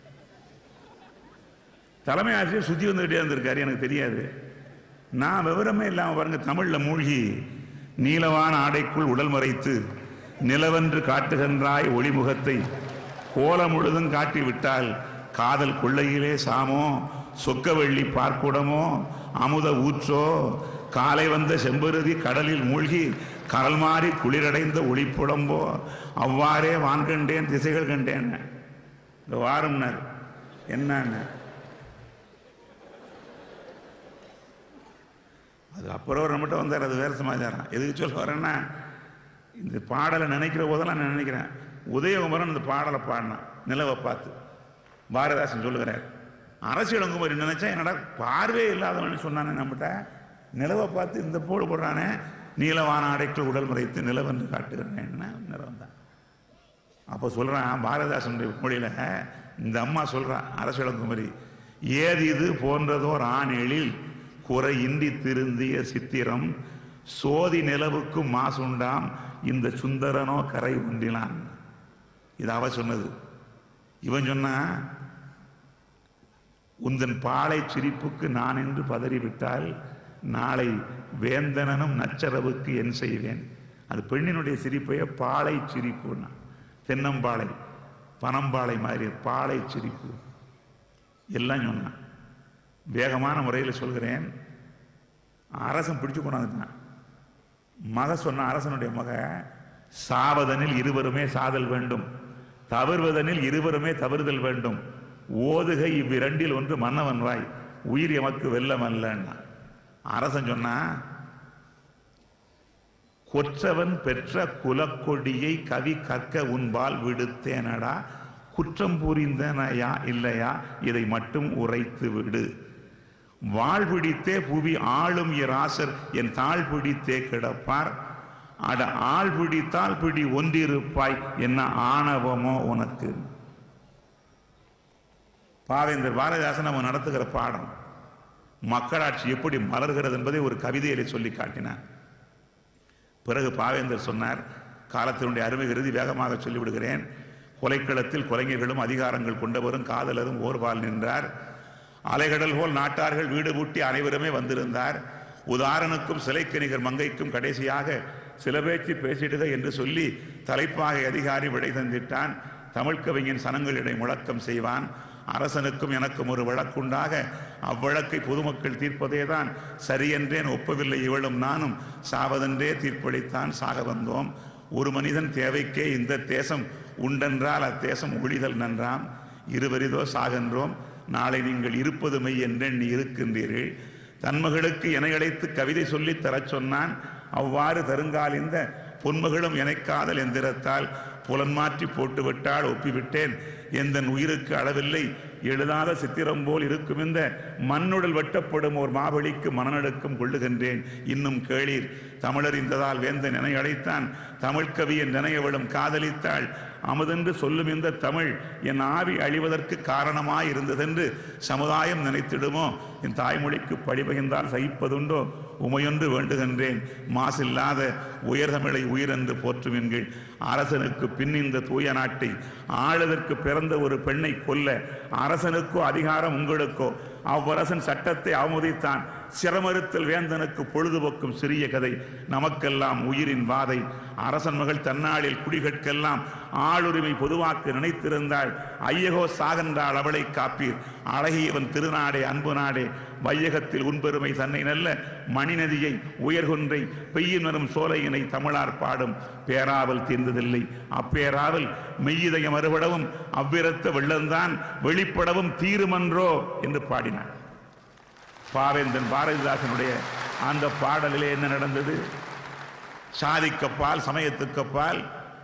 தலைமை ஆசிரியர் சுத்தி வந்துகிட்டே இருந்திருக்காரு எனக்கு தெரியாது நான் விவரமே இல்லாம பாருங்க தமிழ்ல மூழ்கி நீலவான ஆடைக்குள் உடல் மறைத்து நிலவென்று காட்டுகின்றாய் ஒளிமுகத்தை கோலம் முழுதும் காட்டி விட்டால் காதல் கொள்ளையிலே சாமோ சொக்கவெள்ளி பார்க்குடமோ அமுத ஊற்றோ காலை வந்த செம்பருதி கடலில் மூழ்கி கடல் மாறி குளிரடைந்த ஒளிப்புடம்போ அவ்வாறே வான் கண்டேன் திசைகள் கண்டேன் இந்த வாரம்னர் என்னன்னு அது அப்புறம் நம்மகிட்ட வந்தார் அது வேற சமாச்சாரம் எதுக்கு சொல்ல வரேன்னா இந்த பாடலை நினைக்கிற போதெல்லாம் நான் நினைக்கிறேன் உதயகுமரன் இந்த பாடலை பாடினான் நிலவை பார்த்து பாரதிதாசன் சொல்லுகிறார் அரசியலங்குமரி நினைச்சா என்னடா பார்வே இல்லாதவன் சொன்னானே நம்மகிட்ட நிலவை பார்த்து இந்த போடு போடுறானே நீலவான அடைக்குள் உடல் முறைத்து நிலவென்று காட்டுகிறேன் நிலவன் தான் அப்போ சொல்றான் பாரதிதாசனுடைய மொழியில இந்த அம்மா சொல்றான் அரசியலங்குமரி ஏது இது போன்றதோர் ஆணெழில் குறையின்றி திருந்திய சித்திரம் சோதி நிலவுக்கும் மாசுண்டாம் இந்த சுந்தரனோ கரை உண்டினான் இது அவ சொன்னது இவன் சொன்னா உந்தன் பாலை சிரிப்புக்கு நான் என்று பதறிவிட்டால் நாளை வேந்தனனும் நச்சரவுக்கு என் செய்வேன் அது பெண்ணினுடைய சிரிப்பைய பாலை சிரிப்புன்னா தென்னம்பாளை பனம்பாளை மாதிரி பாலை சிரிப்பு எல்லாம் சொன்னான் வேகமான முறையில் சொல்கிறேன் அரசன் பிடிச்சு கொண்டாந்துட்டான் மக சொன்ன அரசனுடைய மக சாவதனில் இருவருமே சாதல் வேண்டும் தவறுவதனில் இருவருமே தவறுதல் வேண்டும் ஓதுக இவ்விரண்டில் ஒன்று மன்னவன் வாய் உயிர் எமக்கு வெல்லம் அல்லன்னா அரசன் சொன்னா கொற்றவன் பெற்ற குலக்கொடியை கவி கற்க உன்பால் விடுத்தேனடா குற்றம் புரிந்தனையா இல்லையா இதை மட்டும் உரைத்து விடு வாழ் பிடித்தே புவி ஆளும் இராசர் என் தாழ் பிடித்தே கிடப்பார் அட ஆள் பிடித்தால் பிடி ஒன்றிருப்பாய் என்ன ஆணவமோ உனக்கு பாவேந்தர் பாரதிதாசன் நம்ம நடத்துகிற பாடம் மக்களாட்சி எப்படி மலர்கிறது என்பதை ஒரு கவிதையிலே சொல்லி காட்டினார் பிறகு பாவேந்தர் சொன்னார் காலத்தினுடைய அருமை கருதி வேகமாக சொல்லிவிடுகிறேன் கொலைக்களத்தில் கொலைஞர்களும் அதிகாரங்கள் கொண்டவரும் காதலரும் ஓர்பால் நின்றார் அலைகடல் போல் நாட்டார்கள் வீடு பூட்டி அனைவருமே வந்திருந்தார் உதாரனுக்கும் சிலைக்கணிகர் மங்கைக்கும் கடைசியாக சில பேச்சு பேசிடுக என்று சொல்லி தலைப்பாகை அதிகாரி விடை தந்திட்டான் தமிழ் கவிஞன் சனங்களிடை முழக்கம் செய்வான் அரசனுக்கும் எனக்கும் ஒரு வழக்குண்டாக அவ்வழக்கை பொதுமக்கள் தீர்ப்பதேதான் சரியென்றேன் ஒப்பவில்லை இவளும் நானும் சாவதென்றே தீர்ப்பளித்தான் சாக வந்தோம் ஒரு மனிதன் தேவைக்கே இந்த தேசம் உண்டென்றால் அத்தேசம் ஒழிதல் நன்றாம் இருவரிதோ சாகன்றோம் நாளை நீங்கள் இருப்பது மெய் என்றெண்ணி இருக்கின்றீர்கள் தன்மகளுக்கு என அழைத்து கவிதை சொல்லித் தரச் சொன்னான் அவ்வாறு தருங்கால் இந்த பொன்மகளும் எனைக்காதல் எந்திரத்தால் புலன் மாற்றி போட்டு விட்டால் ஒப்பிவிட்டேன் எந்தன் உயிருக்கு அளவில்லை எழுதாத சித்திரம் போல் இருக்கும் இந்த மண்ணுடல் வெட்டப்படும் ஓர் மாவழிக்கு மனநடுக்கம் கொள்ளுகின்றேன் இன்னும் கேளீர் தமிழர் இந்ததால் வேந்தன் என அழைத்தான் தமிழ் கவியன் நினையவிடும் காதலித்தாள் அமுதென்று சொல்லும் இந்த தமிழ் என் ஆவி அழிவதற்கு காரணமாய் இருந்ததென்று சமுதாயம் நினைத்திடுமோ என் தாய்மொழிக்கு படிபகிர்ந்தால் சகிப்பதுண்டோ உமையொன்று வேண்டுகின்றேன் மாசில்லாத உயர்தமிழை உயிரென்று போற்றுவீன்கள் அரசனுக்கு பின் இந்த தூய நாட்டை ஆளுதற்கு பிறந்த ஒரு பெண்ணை கொல்ல அரசனுக்கோ அதிகாரம் உங்களுக்கோ அவ்வரசன் சட்டத்தை அவமதித்தான் சிரமறுத்தல் வேந்தனுக்கு பொழுதுபோக்கும் சிறிய கதை நமக்கெல்லாம் உயிரின் வாதை அரசன் மகள் தன்னாளில் குடிகட்கெல்லாம் ஆளுரிமை பொதுவாக்க நினைத்திருந்தாள் ஐயகோ சாகன்றாள் அவளை காப்பீர் அழகியவன் திருநாடே அன்பு நாடே வையகத்தில் உன்பெருமை தன்னை நல்ல மணிநதியை உயர்கொன்றை பெய்யின் வரும் சோலையினை தமிழார் பாடும் பேராவல் தீர்ந்ததில்லை அப்பேராவல் மெய்யிதயம் அறுபடவும் அவ்விரத்த வெள்ளந்தான் வெளிப்படவும் தீருமன்றோ என்று பாடினார் பாவேந்தன் பாரதிதாசனுடைய அந்த பாடலிலே என்ன நடந்தது சாதிக்கப்பால் சமயத்துக்கப்பால்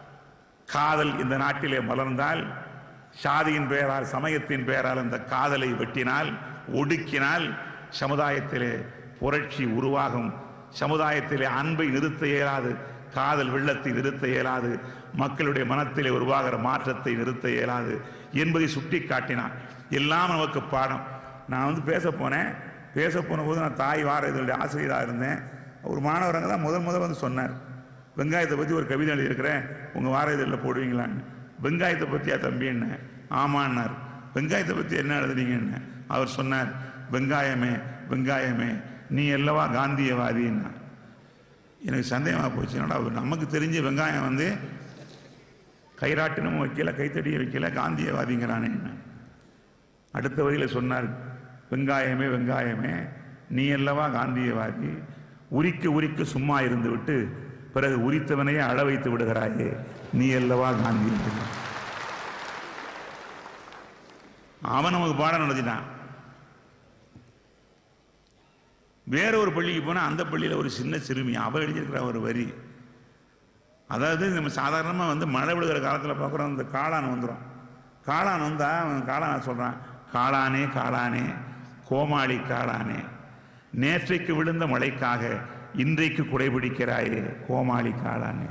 காதல் இந்த நாட்டிலே மலர்ந்தால் சாதியின் பெயரால் சமயத்தின் பெயரால் அந்த காதலை வெட்டினால் ஒடுக்கினால் சமுதாயத்திலே புரட்சி உருவாகும் சமுதாயத்திலே அன்பை நிறுத்த இயலாது காதல் வெள்ளத்தை நிறுத்த இயலாது மக்களுடைய மனத்திலே உருவாகிற மாற்றத்தை நிறுத்த இயலாது என்பதை சுட்டி காட்டினான் எல்லாம் நமக்கு பாடம் நான் வந்து பேச போனேன் பேச போன போது நான் தாய் வார இதனுடைய ஆசிரியராக இருந்தேன் ஒரு மாணவரங்க தான் முதல் முதல் வந்து சொன்னார் வெங்காயத்தை பற்றி ஒரு கவிதை எழுதியிருக்கிறேன் உங்கள் வார இதழில் போடுவீங்களான்னு வெங்காயத்தை பற்றியா தம்பின்னு ஆமான்னார் வெங்காயத்தை பற்றி என்ன எழுதுனீங்கன்னு அவர் சொன்னார் வெங்காயமே வெங்காயமே நீ அல்லவா காந்தியவாதின்னா எனக்கு சந்தேகமாக போச்சு என்னடா அவர் நமக்கு தெரிஞ்ச வெங்காயம் வந்து கைராட்டினமும் வைக்கல கைத்தடியை வைக்கல காந்தியவாதிங்கிறானே அடுத்த வரியில் சொன்னார் வெங்காயமே வெங்காயமே நீ அல்லவா காந்தியவாதி உரிக்க உரிக்க சும்மா இருந்து விட்டு பிறகு உரித்தவனையே அழ வைத்து விடுகிறாயே நீ அல்லவா காந்தியவாதி அவன் நமக்கு பாடம் நடத்திட்டான் வேற ஒரு பள்ளிக்கு போனால் அந்த பள்ளியில் ஒரு சின்ன சிறுமி அவள் எழுதியிருக்கிற ஒரு வரி அதாவது நம்ம சாதாரணமாக வந்து மழை விழுகிற காலத்தில் பார்க்குறோம் இந்த காளான் வந்துடும் காளான் வந்தா அவன் காளான் சொல்கிறான் காளானே காளானே கோமாளி காளானே நேற்றைக்கு விழுந்த மழைக்காக இன்றைக்கு குடைபிடிக்கிறாயே கோமாளி காளானே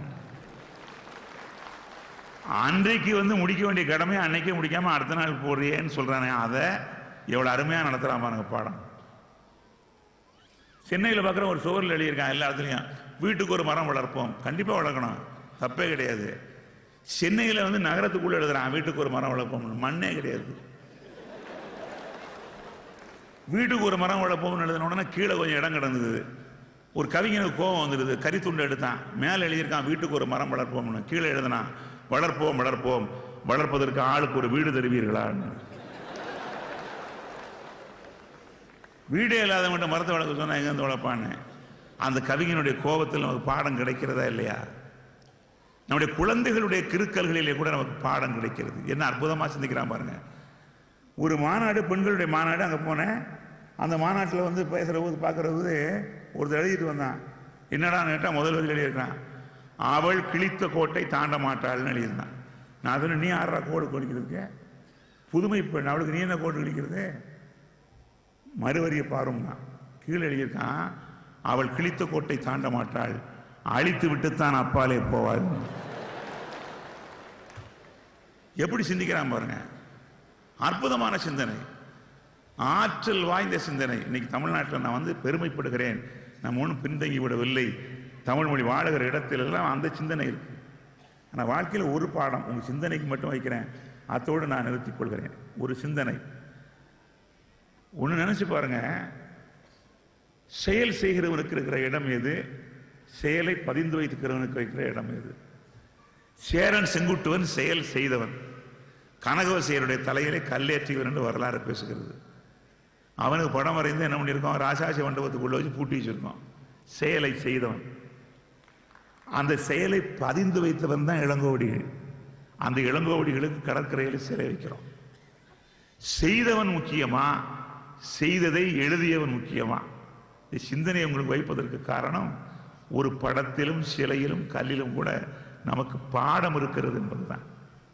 அன்றைக்கு வந்து முடிக்க வேண்டிய கடமை அன்னைக்கே முடிக்காம அடுத்த நாள் போடுறியேன்னு சொல்றானே அதை எவ்வளவு அருமையா நடத்துறான் பாருங்க பாடம் சென்னையில் பார்க்குற ஒரு சுவரில் எழுதியிருக்கான் எல்லா இடத்துலையும் வீட்டுக்கு ஒரு மரம் வளர்ப்போம் கண்டிப்பாக வளர்க்கணும் தப்பே கிடையாது சென்னையில் வந்து நகரத்துக்குள்ள எழுதுறான் வீட்டுக்கு ஒரு மரம் வளர்ப்போம் மண்ணே கிடையாது வீட்டுக்கு ஒரு மரம் வளர்ப்போம்னு எழுதின உடனே கீழே கொஞ்சம் இடம் கிடந்தது ஒரு கவிஞனுக்கு கோபம் வந்துடுது கரித்துண்டு எடுத்தான் மேலே எழுதியிருக்கான் வீட்டுக்கு ஒரு மரம் வளர்ப்போம்னு கீழே எழுதினான் வளர்ப்போம் வளர்ப்போம் வளர்ப்பதற்கு ஆளுக்கு ஒரு வீடு தருவீர்களான்னு வீடே இல்லாதவன்ட்ட மரத்தை வளர்க்க சொன்னா எங்க இருந்து வளர்ப்பான்னு அந்த கவிஞனுடைய கோபத்தில் நமக்கு பாடம் கிடைக்கிறதா இல்லையா நம்முடைய குழந்தைகளுடைய கிருக்கல்களிலே கூட நமக்கு பாடம் கிடைக்கிறது என்ன அற்புதமா சிந்திக்கிறான் பாருங்க ஒரு மாநாடு பெண்களுடைய மாநாடு அங்கே போனேன் அந்த மாநாட்டில் வந்து பேசுகிற போது பார்க்குற போது ஒருத்தர் எழுதிட்டு வந்தான் என்னடான்னு கேட்டால் முதல் வதில் எழுதியிருக்கான் அவள் கிழித்த கோட்டை தாண்ட மாட்டாள்னு எழுதியிருந்தான் நான் சொன்னேன் நீ ஆறா கோடு கொடிக்கிறதுக்கு புதுமை பெண் அவளுக்கு நீ என்ன கோடு கிழிக்கிறது மறுவரிய பாரும்னா கீழே எழுதியிருக்கான் அவள் கிழித்த கோட்டை தாண்ட மாட்டாள் அழித்து விட்டுத்தான் அப்பாலே போவாள் எப்படி சிந்திக்கிறான் பாருங்க அற்புதமான சிந்தனை ஆற்றல் வாய்ந்த சிந்தனை இன்னைக்கு தமிழ்நாட்டில் நான் வந்து பெருமைப்படுகிறேன் நம்ம ஒன்றும் பின்தங்கி விடவில்லை தமிழ் மொழி வாழுகிற இடத்திலெல்லாம் அந்த சிந்தனை இருக்கு ஆனால் வாழ்க்கையில் ஒரு பாடம் உங்கள் சிந்தனைக்கு மட்டும் வைக்கிறேன் அத்தோடு நான் நிறுத்திக் கொள்கிறேன் ஒரு சிந்தனை ஒன்று நினைச்சு பாருங்க செயல் செய்கிறவனுக்கு இருக்கிற இடம் எது செயலை பதிந்து வைத்துக்கிறவனுக்கு வைக்கிற இடம் இது சேரன் செங்குட்டுவன் செயல் செய்தவன் கனகவசியருடைய தலையிலே கல்லேற்றியவன் என்று வரலாறு பேசுகிறது அவனுக்கு படம் வரைந்து என்ன பண்ணியிருக்கோம் ராசாசி மண்டபத்துக்குள்ள வச்சு பூட்டி வச்சிருக்கோம் செயலை செய்தவன் அந்த செயலை பதிந்து வைத்தவன் தான் இளங்கோவடிகள் அந்த இளங்கோவடிகளுக்கு கடற்கரையில் சிலை வைக்கிறோம் செய்தவன் முக்கியமா செய்ததை எழுதியவன் முக்கியமா இந்த சிந்தனையை உங்களுக்கு வைப்பதற்கு காரணம் ஒரு படத்திலும் சிலையிலும் கல்லிலும் கூட நமக்கு பாடம் இருக்கிறது என்பதுதான்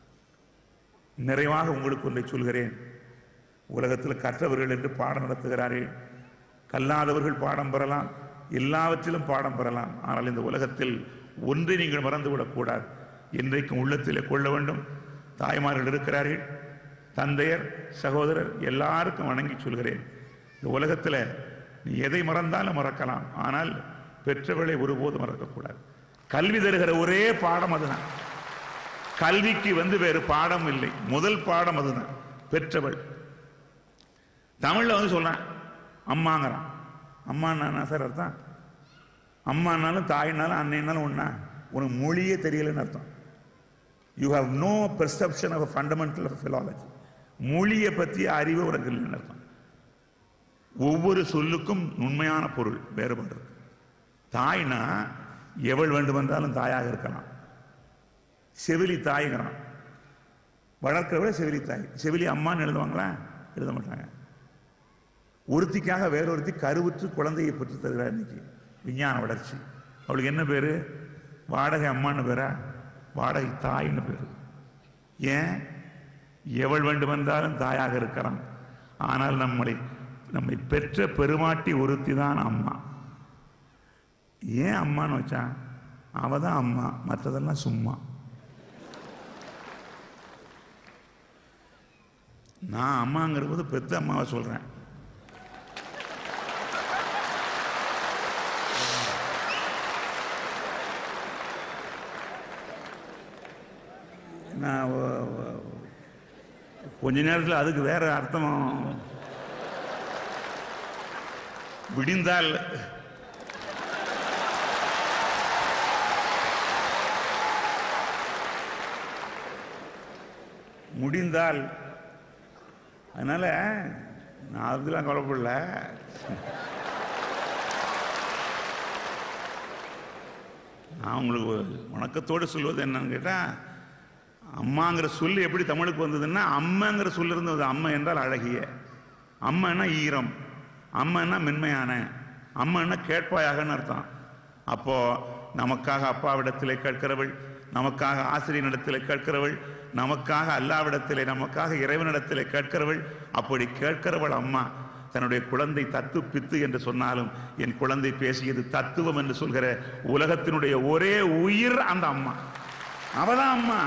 நிறைவாக உங்களுக்கு ஒன்றை சொல்கிறேன் உலகத்தில் கற்றவர்கள் என்று பாடம் நடத்துகிறார்கள் கல்லாதவர்கள் பாடம் பெறலாம் எல்லாவற்றிலும் பாடம் பெறலாம் ஆனால் இந்த உலகத்தில் ஒன்றை நீங்கள் மறந்துவிடக்கூடாது என்றைக்கும் உள்ளத்திலே கொள்ள வேண்டும் தாய்மார்கள் இருக்கிறார்கள் தந்தையர் சகோதரர் எல்லாருக்கும் வணங்கி சொல்கிறேன் இந்த உலகத்தில் நீ எதை மறந்தாலும் மறக்கலாம் ஆனால் பெற்றவர்களை ஒருபோதும் மறக்கக்கூடாது கல்வி தருகிற ஒரே பாடம் அதுதான் கல்விக்கு வந்து வேறு பாடம் இல்லை முதல் பாடம் அதுதான் பெற்றவள் தமிழ்ல வந்து சொல்றான் அம்மாங்கிறான் அம்மான்னா சார் அர்த்தம் அம்மானாலும் தாயினாலும் அன்னைனாலும் ஒண்ணா உனக்கு மொழியே தெரியலன்னு அர்த்தம் you have no perception of fundamental of philology மொழியை பற்றிய அறிவு உனக்கு இல்லைன்னு அர்த்தம் ஒவ்வொரு சொல்லுக்கும் உண்மையான பொருள் வேறுபாடு இருக்கு தாய்னா எவள் வேண்டுமென்றாலும் தாயாக இருக்கலாம் செவிலி தாய்ங்கிறான் வளர்க்கிறவள செவிலி தாய் செவிலி அம்மான்னு எழுதுவாங்களா எழுத மாட்டாங்க ஒருத்திக்காக வேறொருத்தி கருவுற்று குழந்தையை பெற்று தருகிறார் இன்னைக்கு விஞ்ஞான வளர்ச்சி அவளுக்கு என்ன பேரு வாடகை அம்மான்னு பேரா வாடகை தாய்னு பேரு ஏன் எவள் வேண்டுமென்றாலும் தாயாக இருக்கலாம் ஆனால் நம்மளை நம்மை பெற்ற பெருமாட்டி ஒருத்தி தான் அம்மா ஏன் அம்மான்னு வச்சான் அவ தான் அம்மா மற்றதெல்லாம் சும்மா நான் அம்மாங்கிற போது பெத்த அம்மாவை சொல்றேன் நான் ஒ- ஒ- கொஞ்ச நேரத்தில் அதுக்கு வேற அர்த்தம் விடிந்தால் முடிந்தால் அதனால நான் அதுக்கெல்லாம் கவலைப்படல நான் உங்களுக்கு வணக்கத்தோடு சொல்வது என்னன்னு கேட்டா அம்மாங்கிற சொல்லு எப்படி தமிழுக்கு வந்ததுன்னா அம்மாங்கிற சொல்லு இருந்தது அம்மா என்றால் அழகிய அம்மான்னா ஈரம் அம்மான்னா மென்மையான அம்மான்னா கேட்பாயாகன்னு அர்த்தம் அப்போ நமக்காக அப்பாவிடத்திலே கேட்கிறவள் நமக்காக ஆசிரியனிடத்திலே கேட்கிறவள் நமக்காக அல்லாவிடத்திலே நமக்காக இறைவனிடத்திலே கேட்கிறவள் அப்படி கேட்கிறவள் அம்மா தன்னுடைய குழந்தை தத்து பித்து என்று சொன்னாலும் என் குழந்தை பேசியது தத்துவம் என்று சொல்கிற உலகத்தினுடைய ஒரே உயிர் அந்த அம்மா அவதான் அம்மா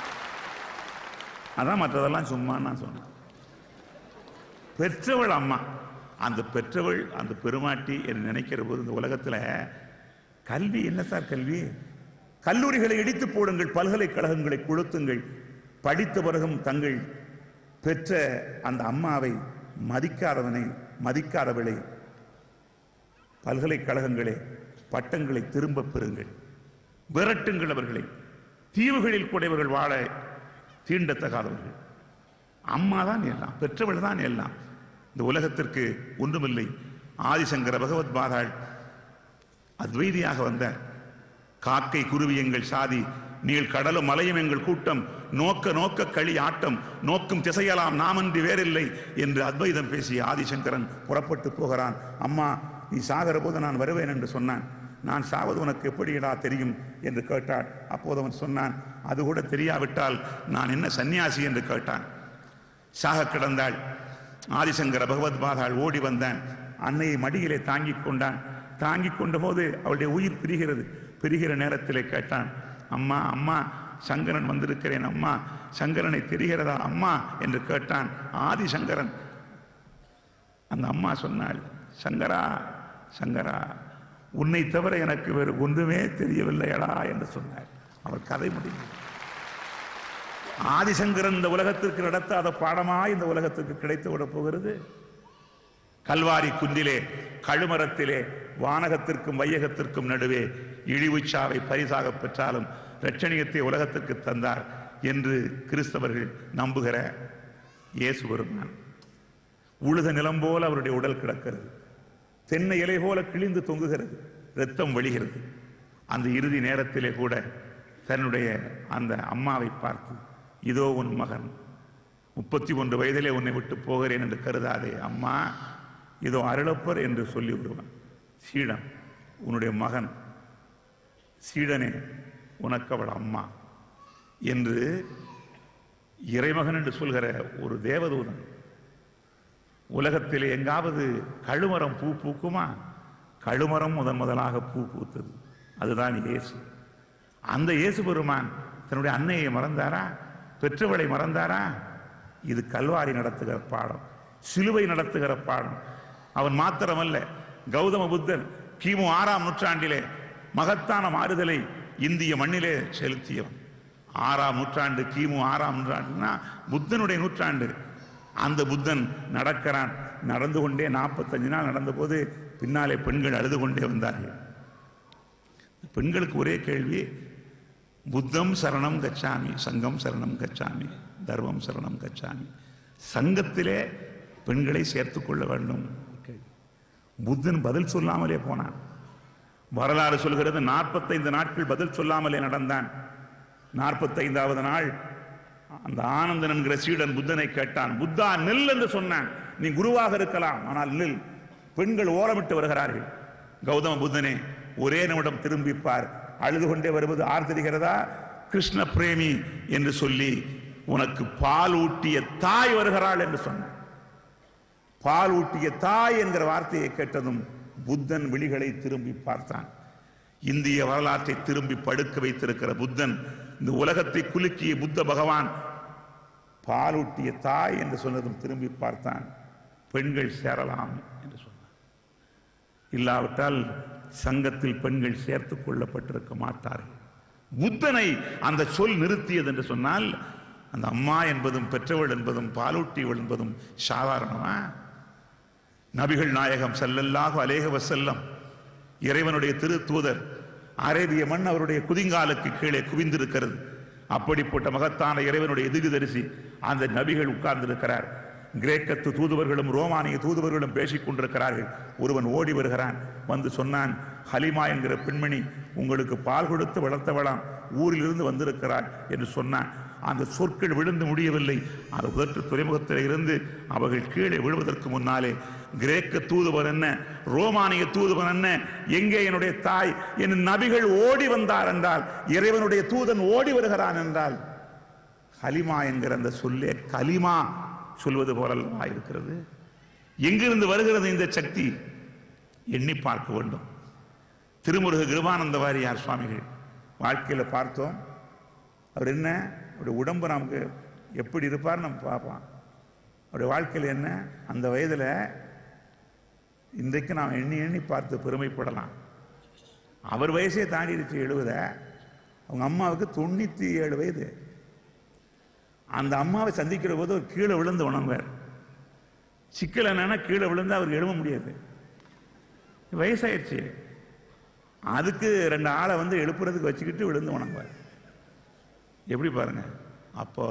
அதான் மற்றதெல்லாம் சும்மா நான் சொன்னேன் பெற்றவள் அம்மா அந்த பெற்றவள் அந்த பெருமாட்டி என்று நினைக்கிற போது இந்த உலகத்துல கல்வி என்ன சார் கல்வி கல்லூரிகளை இடித்து போடுங்கள் பல்கலைக்கழகங்களை கொளுத்துங்கள் படித்த பிறகும் தங்கள் பெற்ற அந்த அம்மாவை மதிக்காதவனை மதிக்காதவளை பல்கலைக்கழகங்களே பட்டங்களை திரும்பப் பெறுங்கள் விரட்டுங்கள் அவர்களை தீவுகளில் கூட இவர்கள் வாழ தீண்டத்தகாதவர்கள் அம்மா தான் எல்லாம் பெற்றவள் தான் எல்லாம் இந்த உலகத்திற்கு ஒன்றுமில்லை ஆதிசங்கர பகவத் பாதாள் அத்வைதியாக வந்த காக்கை குருவி எங்கள் சாதி நீள் கடலும் மலையும் எங்கள் கூட்டம் நோக்க நோக்க களி ஆட்டம் நோக்கும் திசையலாம் நாமன்றி வேறில்லை என்று அத்வைதம் பேசிய ஆதிசங்கரன் புறப்பட்டு போகிறான் அம்மா நீ சாகிற போது நான் வருவேன் என்று சொன்னான் நான் சாவது உனக்கு எப்படிடா தெரியும் என்று கேட்டாள் அப்போது அவன் சொன்னான் அது கூட தெரியாவிட்டால் நான் என்ன சன்னியாசி என்று கேட்டான் சாக கிடந்தாள் ஆதிசங்கர பகவத் பாதாள் ஓடி வந்தான் அன்னையை மடியிலே தாங்கிக் கொண்டான் தாங்கிக் கொண்ட போது அவளுடைய உயிர் பிரிகிறது பிரிகிற நேரத்திலே கேட்டான் அம்மா அம்மா சங்கரன் வந்திருக்கிறேன் அம்மா சங்கரனை தெரிகிறதா அம்மா என்று கேட்டான் ஆதிசங்கரன் அந்த அம்மா சொன்னாள் சங்கரா சங்கரா உன்னை தவிர எனக்கு வேறு ஒன்றுமே தெரியவில்லையடா என்று சொன்னாள் அவர் கதை முடியும் ஆதிசங்கரன் இந்த உலகத்திற்கு நடத்தாத பாடமா இந்த உலகத்திற்கு கிடைத்து விட போகிறது கல்வாரி குன்றிலே கழுமரத்திலே வானகத்திற்கும் வையகத்திற்கும் நடுவே இழிவுச்சாவை பரிசாக பெற்றாலும் இரட்சணியத்தை உலகத்திற்கு தந்தார் என்று கிறிஸ்தவர்கள் நம்புகிற இயேசு பெருமான் உழுத நிலம் போல அவருடைய உடல் கிடக்கிறது தென்னை இலை போல கிழிந்து தொங்குகிறது இரத்தம் வழிகிறது அந்த இறுதி நேரத்திலே கூட தன்னுடைய அந்த அம்மாவை பார்த்து இதோ உன் மகன் முப்பத்தி ஒன்று வயதிலே உன்னை விட்டு போகிறேன் என்று கருதாதே அம்மா இதோ அருளப்பர் என்று சொல்லி விடுவான் சீடன் உன்னுடைய மகன் சீடனே உனக்கு அவள் அம்மா என்று இறைமகன் என்று சொல்கிற ஒரு தேவதூதன் உலகத்திலே எங்காவது கழுமரம் பூ பூக்குமா கழுமரம் முதன் முதலாக பூ பூத்தது அதுதான் இயேசு அந்த இயேசு பெருமான் தன்னுடைய அன்னையை மறந்தாரா பெற்றவளை மறந்தாரா இது கல்வாரி நடத்துகிற பாடம் சிலுவை நடத்துகிற பாடம் அவன் மாத்திரமல்ல கௌதம புத்தன் கிமு ஆறாம் நூற்றாண்டிலே மகத்தான மாறுதலை இந்திய மண்ணிலே செலுத்தியவன் ஆறாம் நூற்றாண்டு கிமு ஆறாம் நூற்றாண்டுனா புத்தனுடைய நூற்றாண்டு அந்த புத்தன் நடக்கிறான் நடந்து கொண்டே நாற்பத்தஞ்சு நாள் நடந்தபோது பின்னாலே பெண்கள் அழுது கொண்டே வந்தார்கள் பெண்களுக்கு ஒரே கேள்வி புத்தம் சரணம் கச்சாமி சங்கம் சரணம் கச்சாமி தர்மம் சரணம் கச்சாமி சங்கத்திலே பெண்களை சேர்த்துக் கொள்ள வேண்டும் புத்தன் பதில் சொல்லாமலே போனான் வரலாறு சொல்கிறது நாற்பத்தைந்து நாட்கள் பதில் சொல்லாமலே நடந்தான் நாற்பத்தைந்தாவது நாள் அந்த ஆனந்தன் என்கிற சீடன் புத்தனை கேட்டான் புத்தா நில் என்று சொன்னான் நீ குருவாக இருக்கலாம் ஆனால் நில் பெண்கள் ஓரமிட்டு வருகிறார்கள் கௌதம புத்தனே ஒரே நிமிடம் திரும்பிப்பார் அழுது கொண்டே வருவது ஆர் தெரிகிறதா கிருஷ்ண பிரேமி என்று சொல்லி உனக்கு பால் ஊட்டிய தாய் வருகிறாள் என்று சொன்னான் பால் ஊட்டிய தாய் என்கிற வார்த்தையை கேட்டதும் புத்தன் விழிகளை திரும்பி பார்த்தான் இந்திய வரலாற்றை திரும்பி படுக்க வைத்திருக்கிற புத்தன் இந்த உலகத்தை குலுக்கிய புத்த பகவான் பாலூட்டிய தாய் என்று சொன்னதும் திரும்பி பார்த்தான் பெண்கள் சேரலாம் என்று சொன்னான் இல்லாவிட்டால் சங்கத்தில் பெண்கள் சேர்த்துக் கொள்ளப்பட்டிருக்க மாட்டார்கள் புத்தனை அந்த சொல் நிறுத்தியது என்று சொன்னால் அந்த அம்மா என்பதும் பெற்றவள் என்பதும் பாலூட்டியவள் என்பதும் சாதாரணமா நபிகள் நாயகம் செல்லல்லாக அலேக வசல்லம் இறைவனுடைய திரு தூதர் அரேபிய மண் அவருடைய குதிங்காலுக்கு கீழே குவிந்திருக்கிறது அப்படிப்பட்ட மகத்தான இறைவனுடைய எதிர்தரிசி அந்த நபிகள் உட்கார்ந்திருக்கிறார் கிரேக்கத்து தூதுவர்களும் ரோமானிய தூதுவர்களும் பேசிக் கொண்டிருக்கிறார்கள் ஒருவன் ஓடி வருகிறான் வந்து சொன்னான் ஹலிமா என்கிற பெண்மணி உங்களுக்கு பால் கொடுத்து வளர்த்தவளாம் ஊரிலிருந்து வந்திருக்கிறார் என்று சொன்னான் அந்த சொற்கள் விழுந்து முடியவில்லை அந்த உதற்று துறைமுகத்தில் இருந்து அவர்கள் கீழே விழுவதற்கு முன்னாலே கிரேக்க தூதுவர் என்ன ரோமானிய தூதுவர் என்ன எங்கே என்னுடைய தாய் என் நபிகள் ஓடி வந்தார் என்றால் இறைவனுடைய தூதன் ஓடி வருகிறான் என்றால் ஹலிமா என்கிற அந்த சொல்லே கலிமா சொல்வது போலல்லவா இருக்கிறது எங்கிருந்து வருகிறது இந்த சக்தி எண்ணி பார்க்க வேண்டும் திருமுருக கிருபானந்த வாரியார் சுவாமிகள் வாழ்க்கையில பார்த்தோம் அவர் என்ன அவருடைய உடம்பு நமக்கு எப்படி இருப்பார் நம்ம பார்ப்போம் அவருடைய வாழ்க்கையில் என்ன அந்த வயதில் இன்றைக்கு நாம் எண்ணி எண்ணி பார்த்து பெருமைப்படலாம் அவர் வயசே தாண்டிடுச்சு எழுபத அவங்க அம்மாவுக்கு தொண்ணூற்றி ஏழு வயது அந்த அம்மாவை சந்திக்கிற போது ஒரு கீழே விழுந்து உணர்வார் சிக்கல் என்னன்னா கீழே விழுந்து அவருக்கு எழுத முடியாது வயசாயிடுச்சு அதுக்கு ரெண்டு ஆளை வந்து எழுப்புறதுக்கு வச்சுக்கிட்டு விழுந்து உணங்குவார் எப்படி பாருங்க அப்போ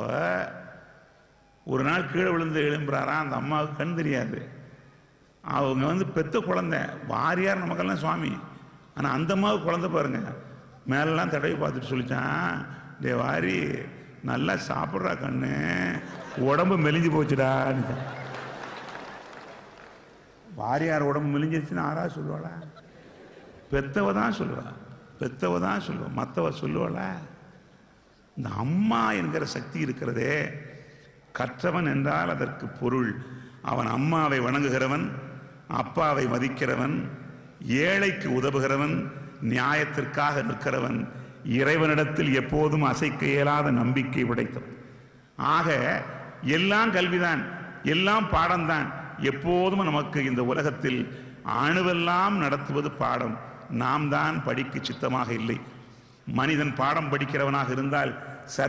ஒரு நாள் கீழே விழுந்து எழும்புறாராம் அந்த அம்மாவுக்கு கண் தெரியாது அவங்க வந்து பெத்த குழந்தை வாரியார் நமக்கெல்லாம் சுவாமி ஆனால் அந்த அம்மாவுக்கு குழந்தை பாருங்க மேலெல்லாம் தடவி பார்த்துட்டு சொல்லிச்சான் டே வாரி நல்லா சாப்பிட்றா கண்ணு உடம்பு மெலிஞ்சு போச்சுடான்னு வாரியார் உடம்பு மெலிஞ்சிருச்சுன்னு ஆறா சொல்லுவாளா பெத்தவ தான் சொல்லுவா பெத்தவ தான் சொல்லுவா மற்றவ சொல்லுவாளா இந்த அம்மா என்கிற சக்தி இருக்கிறதே கற்றவன் என்றால் அதற்கு பொருள் அவன் அம்மாவை வணங்குகிறவன் அப்பாவை மதிக்கிறவன் ஏழைக்கு உதவுகிறவன் நியாயத்திற்காக நிற்கிறவன் இறைவனிடத்தில் எப்போதும் அசைக்க இயலாத நம்பிக்கை உடைத்தவன் ஆக எல்லாம் கல்விதான் எல்லாம் பாடம்தான் எப்போதும் நமக்கு இந்த உலகத்தில் அணுவெல்லாம் நடத்துவது பாடம் நாம் தான் படிக்க சித்தமாக இல்லை மனிதன் பாடம் படிக்கிறவனாக இருந்தால்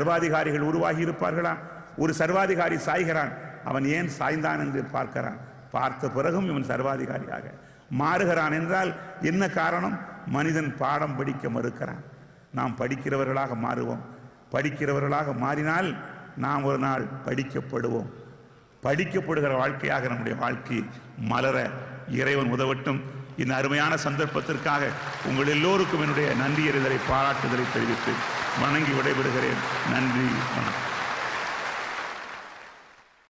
சர்வாதிகாரிகள் உருவாகி இருப்பார்களா ஒரு சர்வாதிகாரி சாய்கிறான் அவன் ஏன் சாய்ந்தான் என்று பார்க்கிறான் பார்த்த பிறகும் இவன் சர்வாதிகாரியாக மாறுகிறான் என்றால் என்ன காரணம் மனிதன் பாடம் படிக்க மறுக்கிறான் நாம் படிக்கிறவர்களாக மாறுவோம் படிக்கிறவர்களாக மாறினால் நாம் ஒரு நாள் படிக்கப்படுவோம் படிக்கப்படுகிற வாழ்க்கையாக நம்முடைய வாழ்க்கை மலர இறைவன் உதவட்டும் இந்த அருமையான சந்தர்ப்பத்திற்காக உங்கள் எல்லோருக்கும் என்னுடைய நன்றி எறிதலை பாராட்டுதலை தெரிவித்து வணங்கி விடைபெறுகிறேன் நன்றி வணக்கம்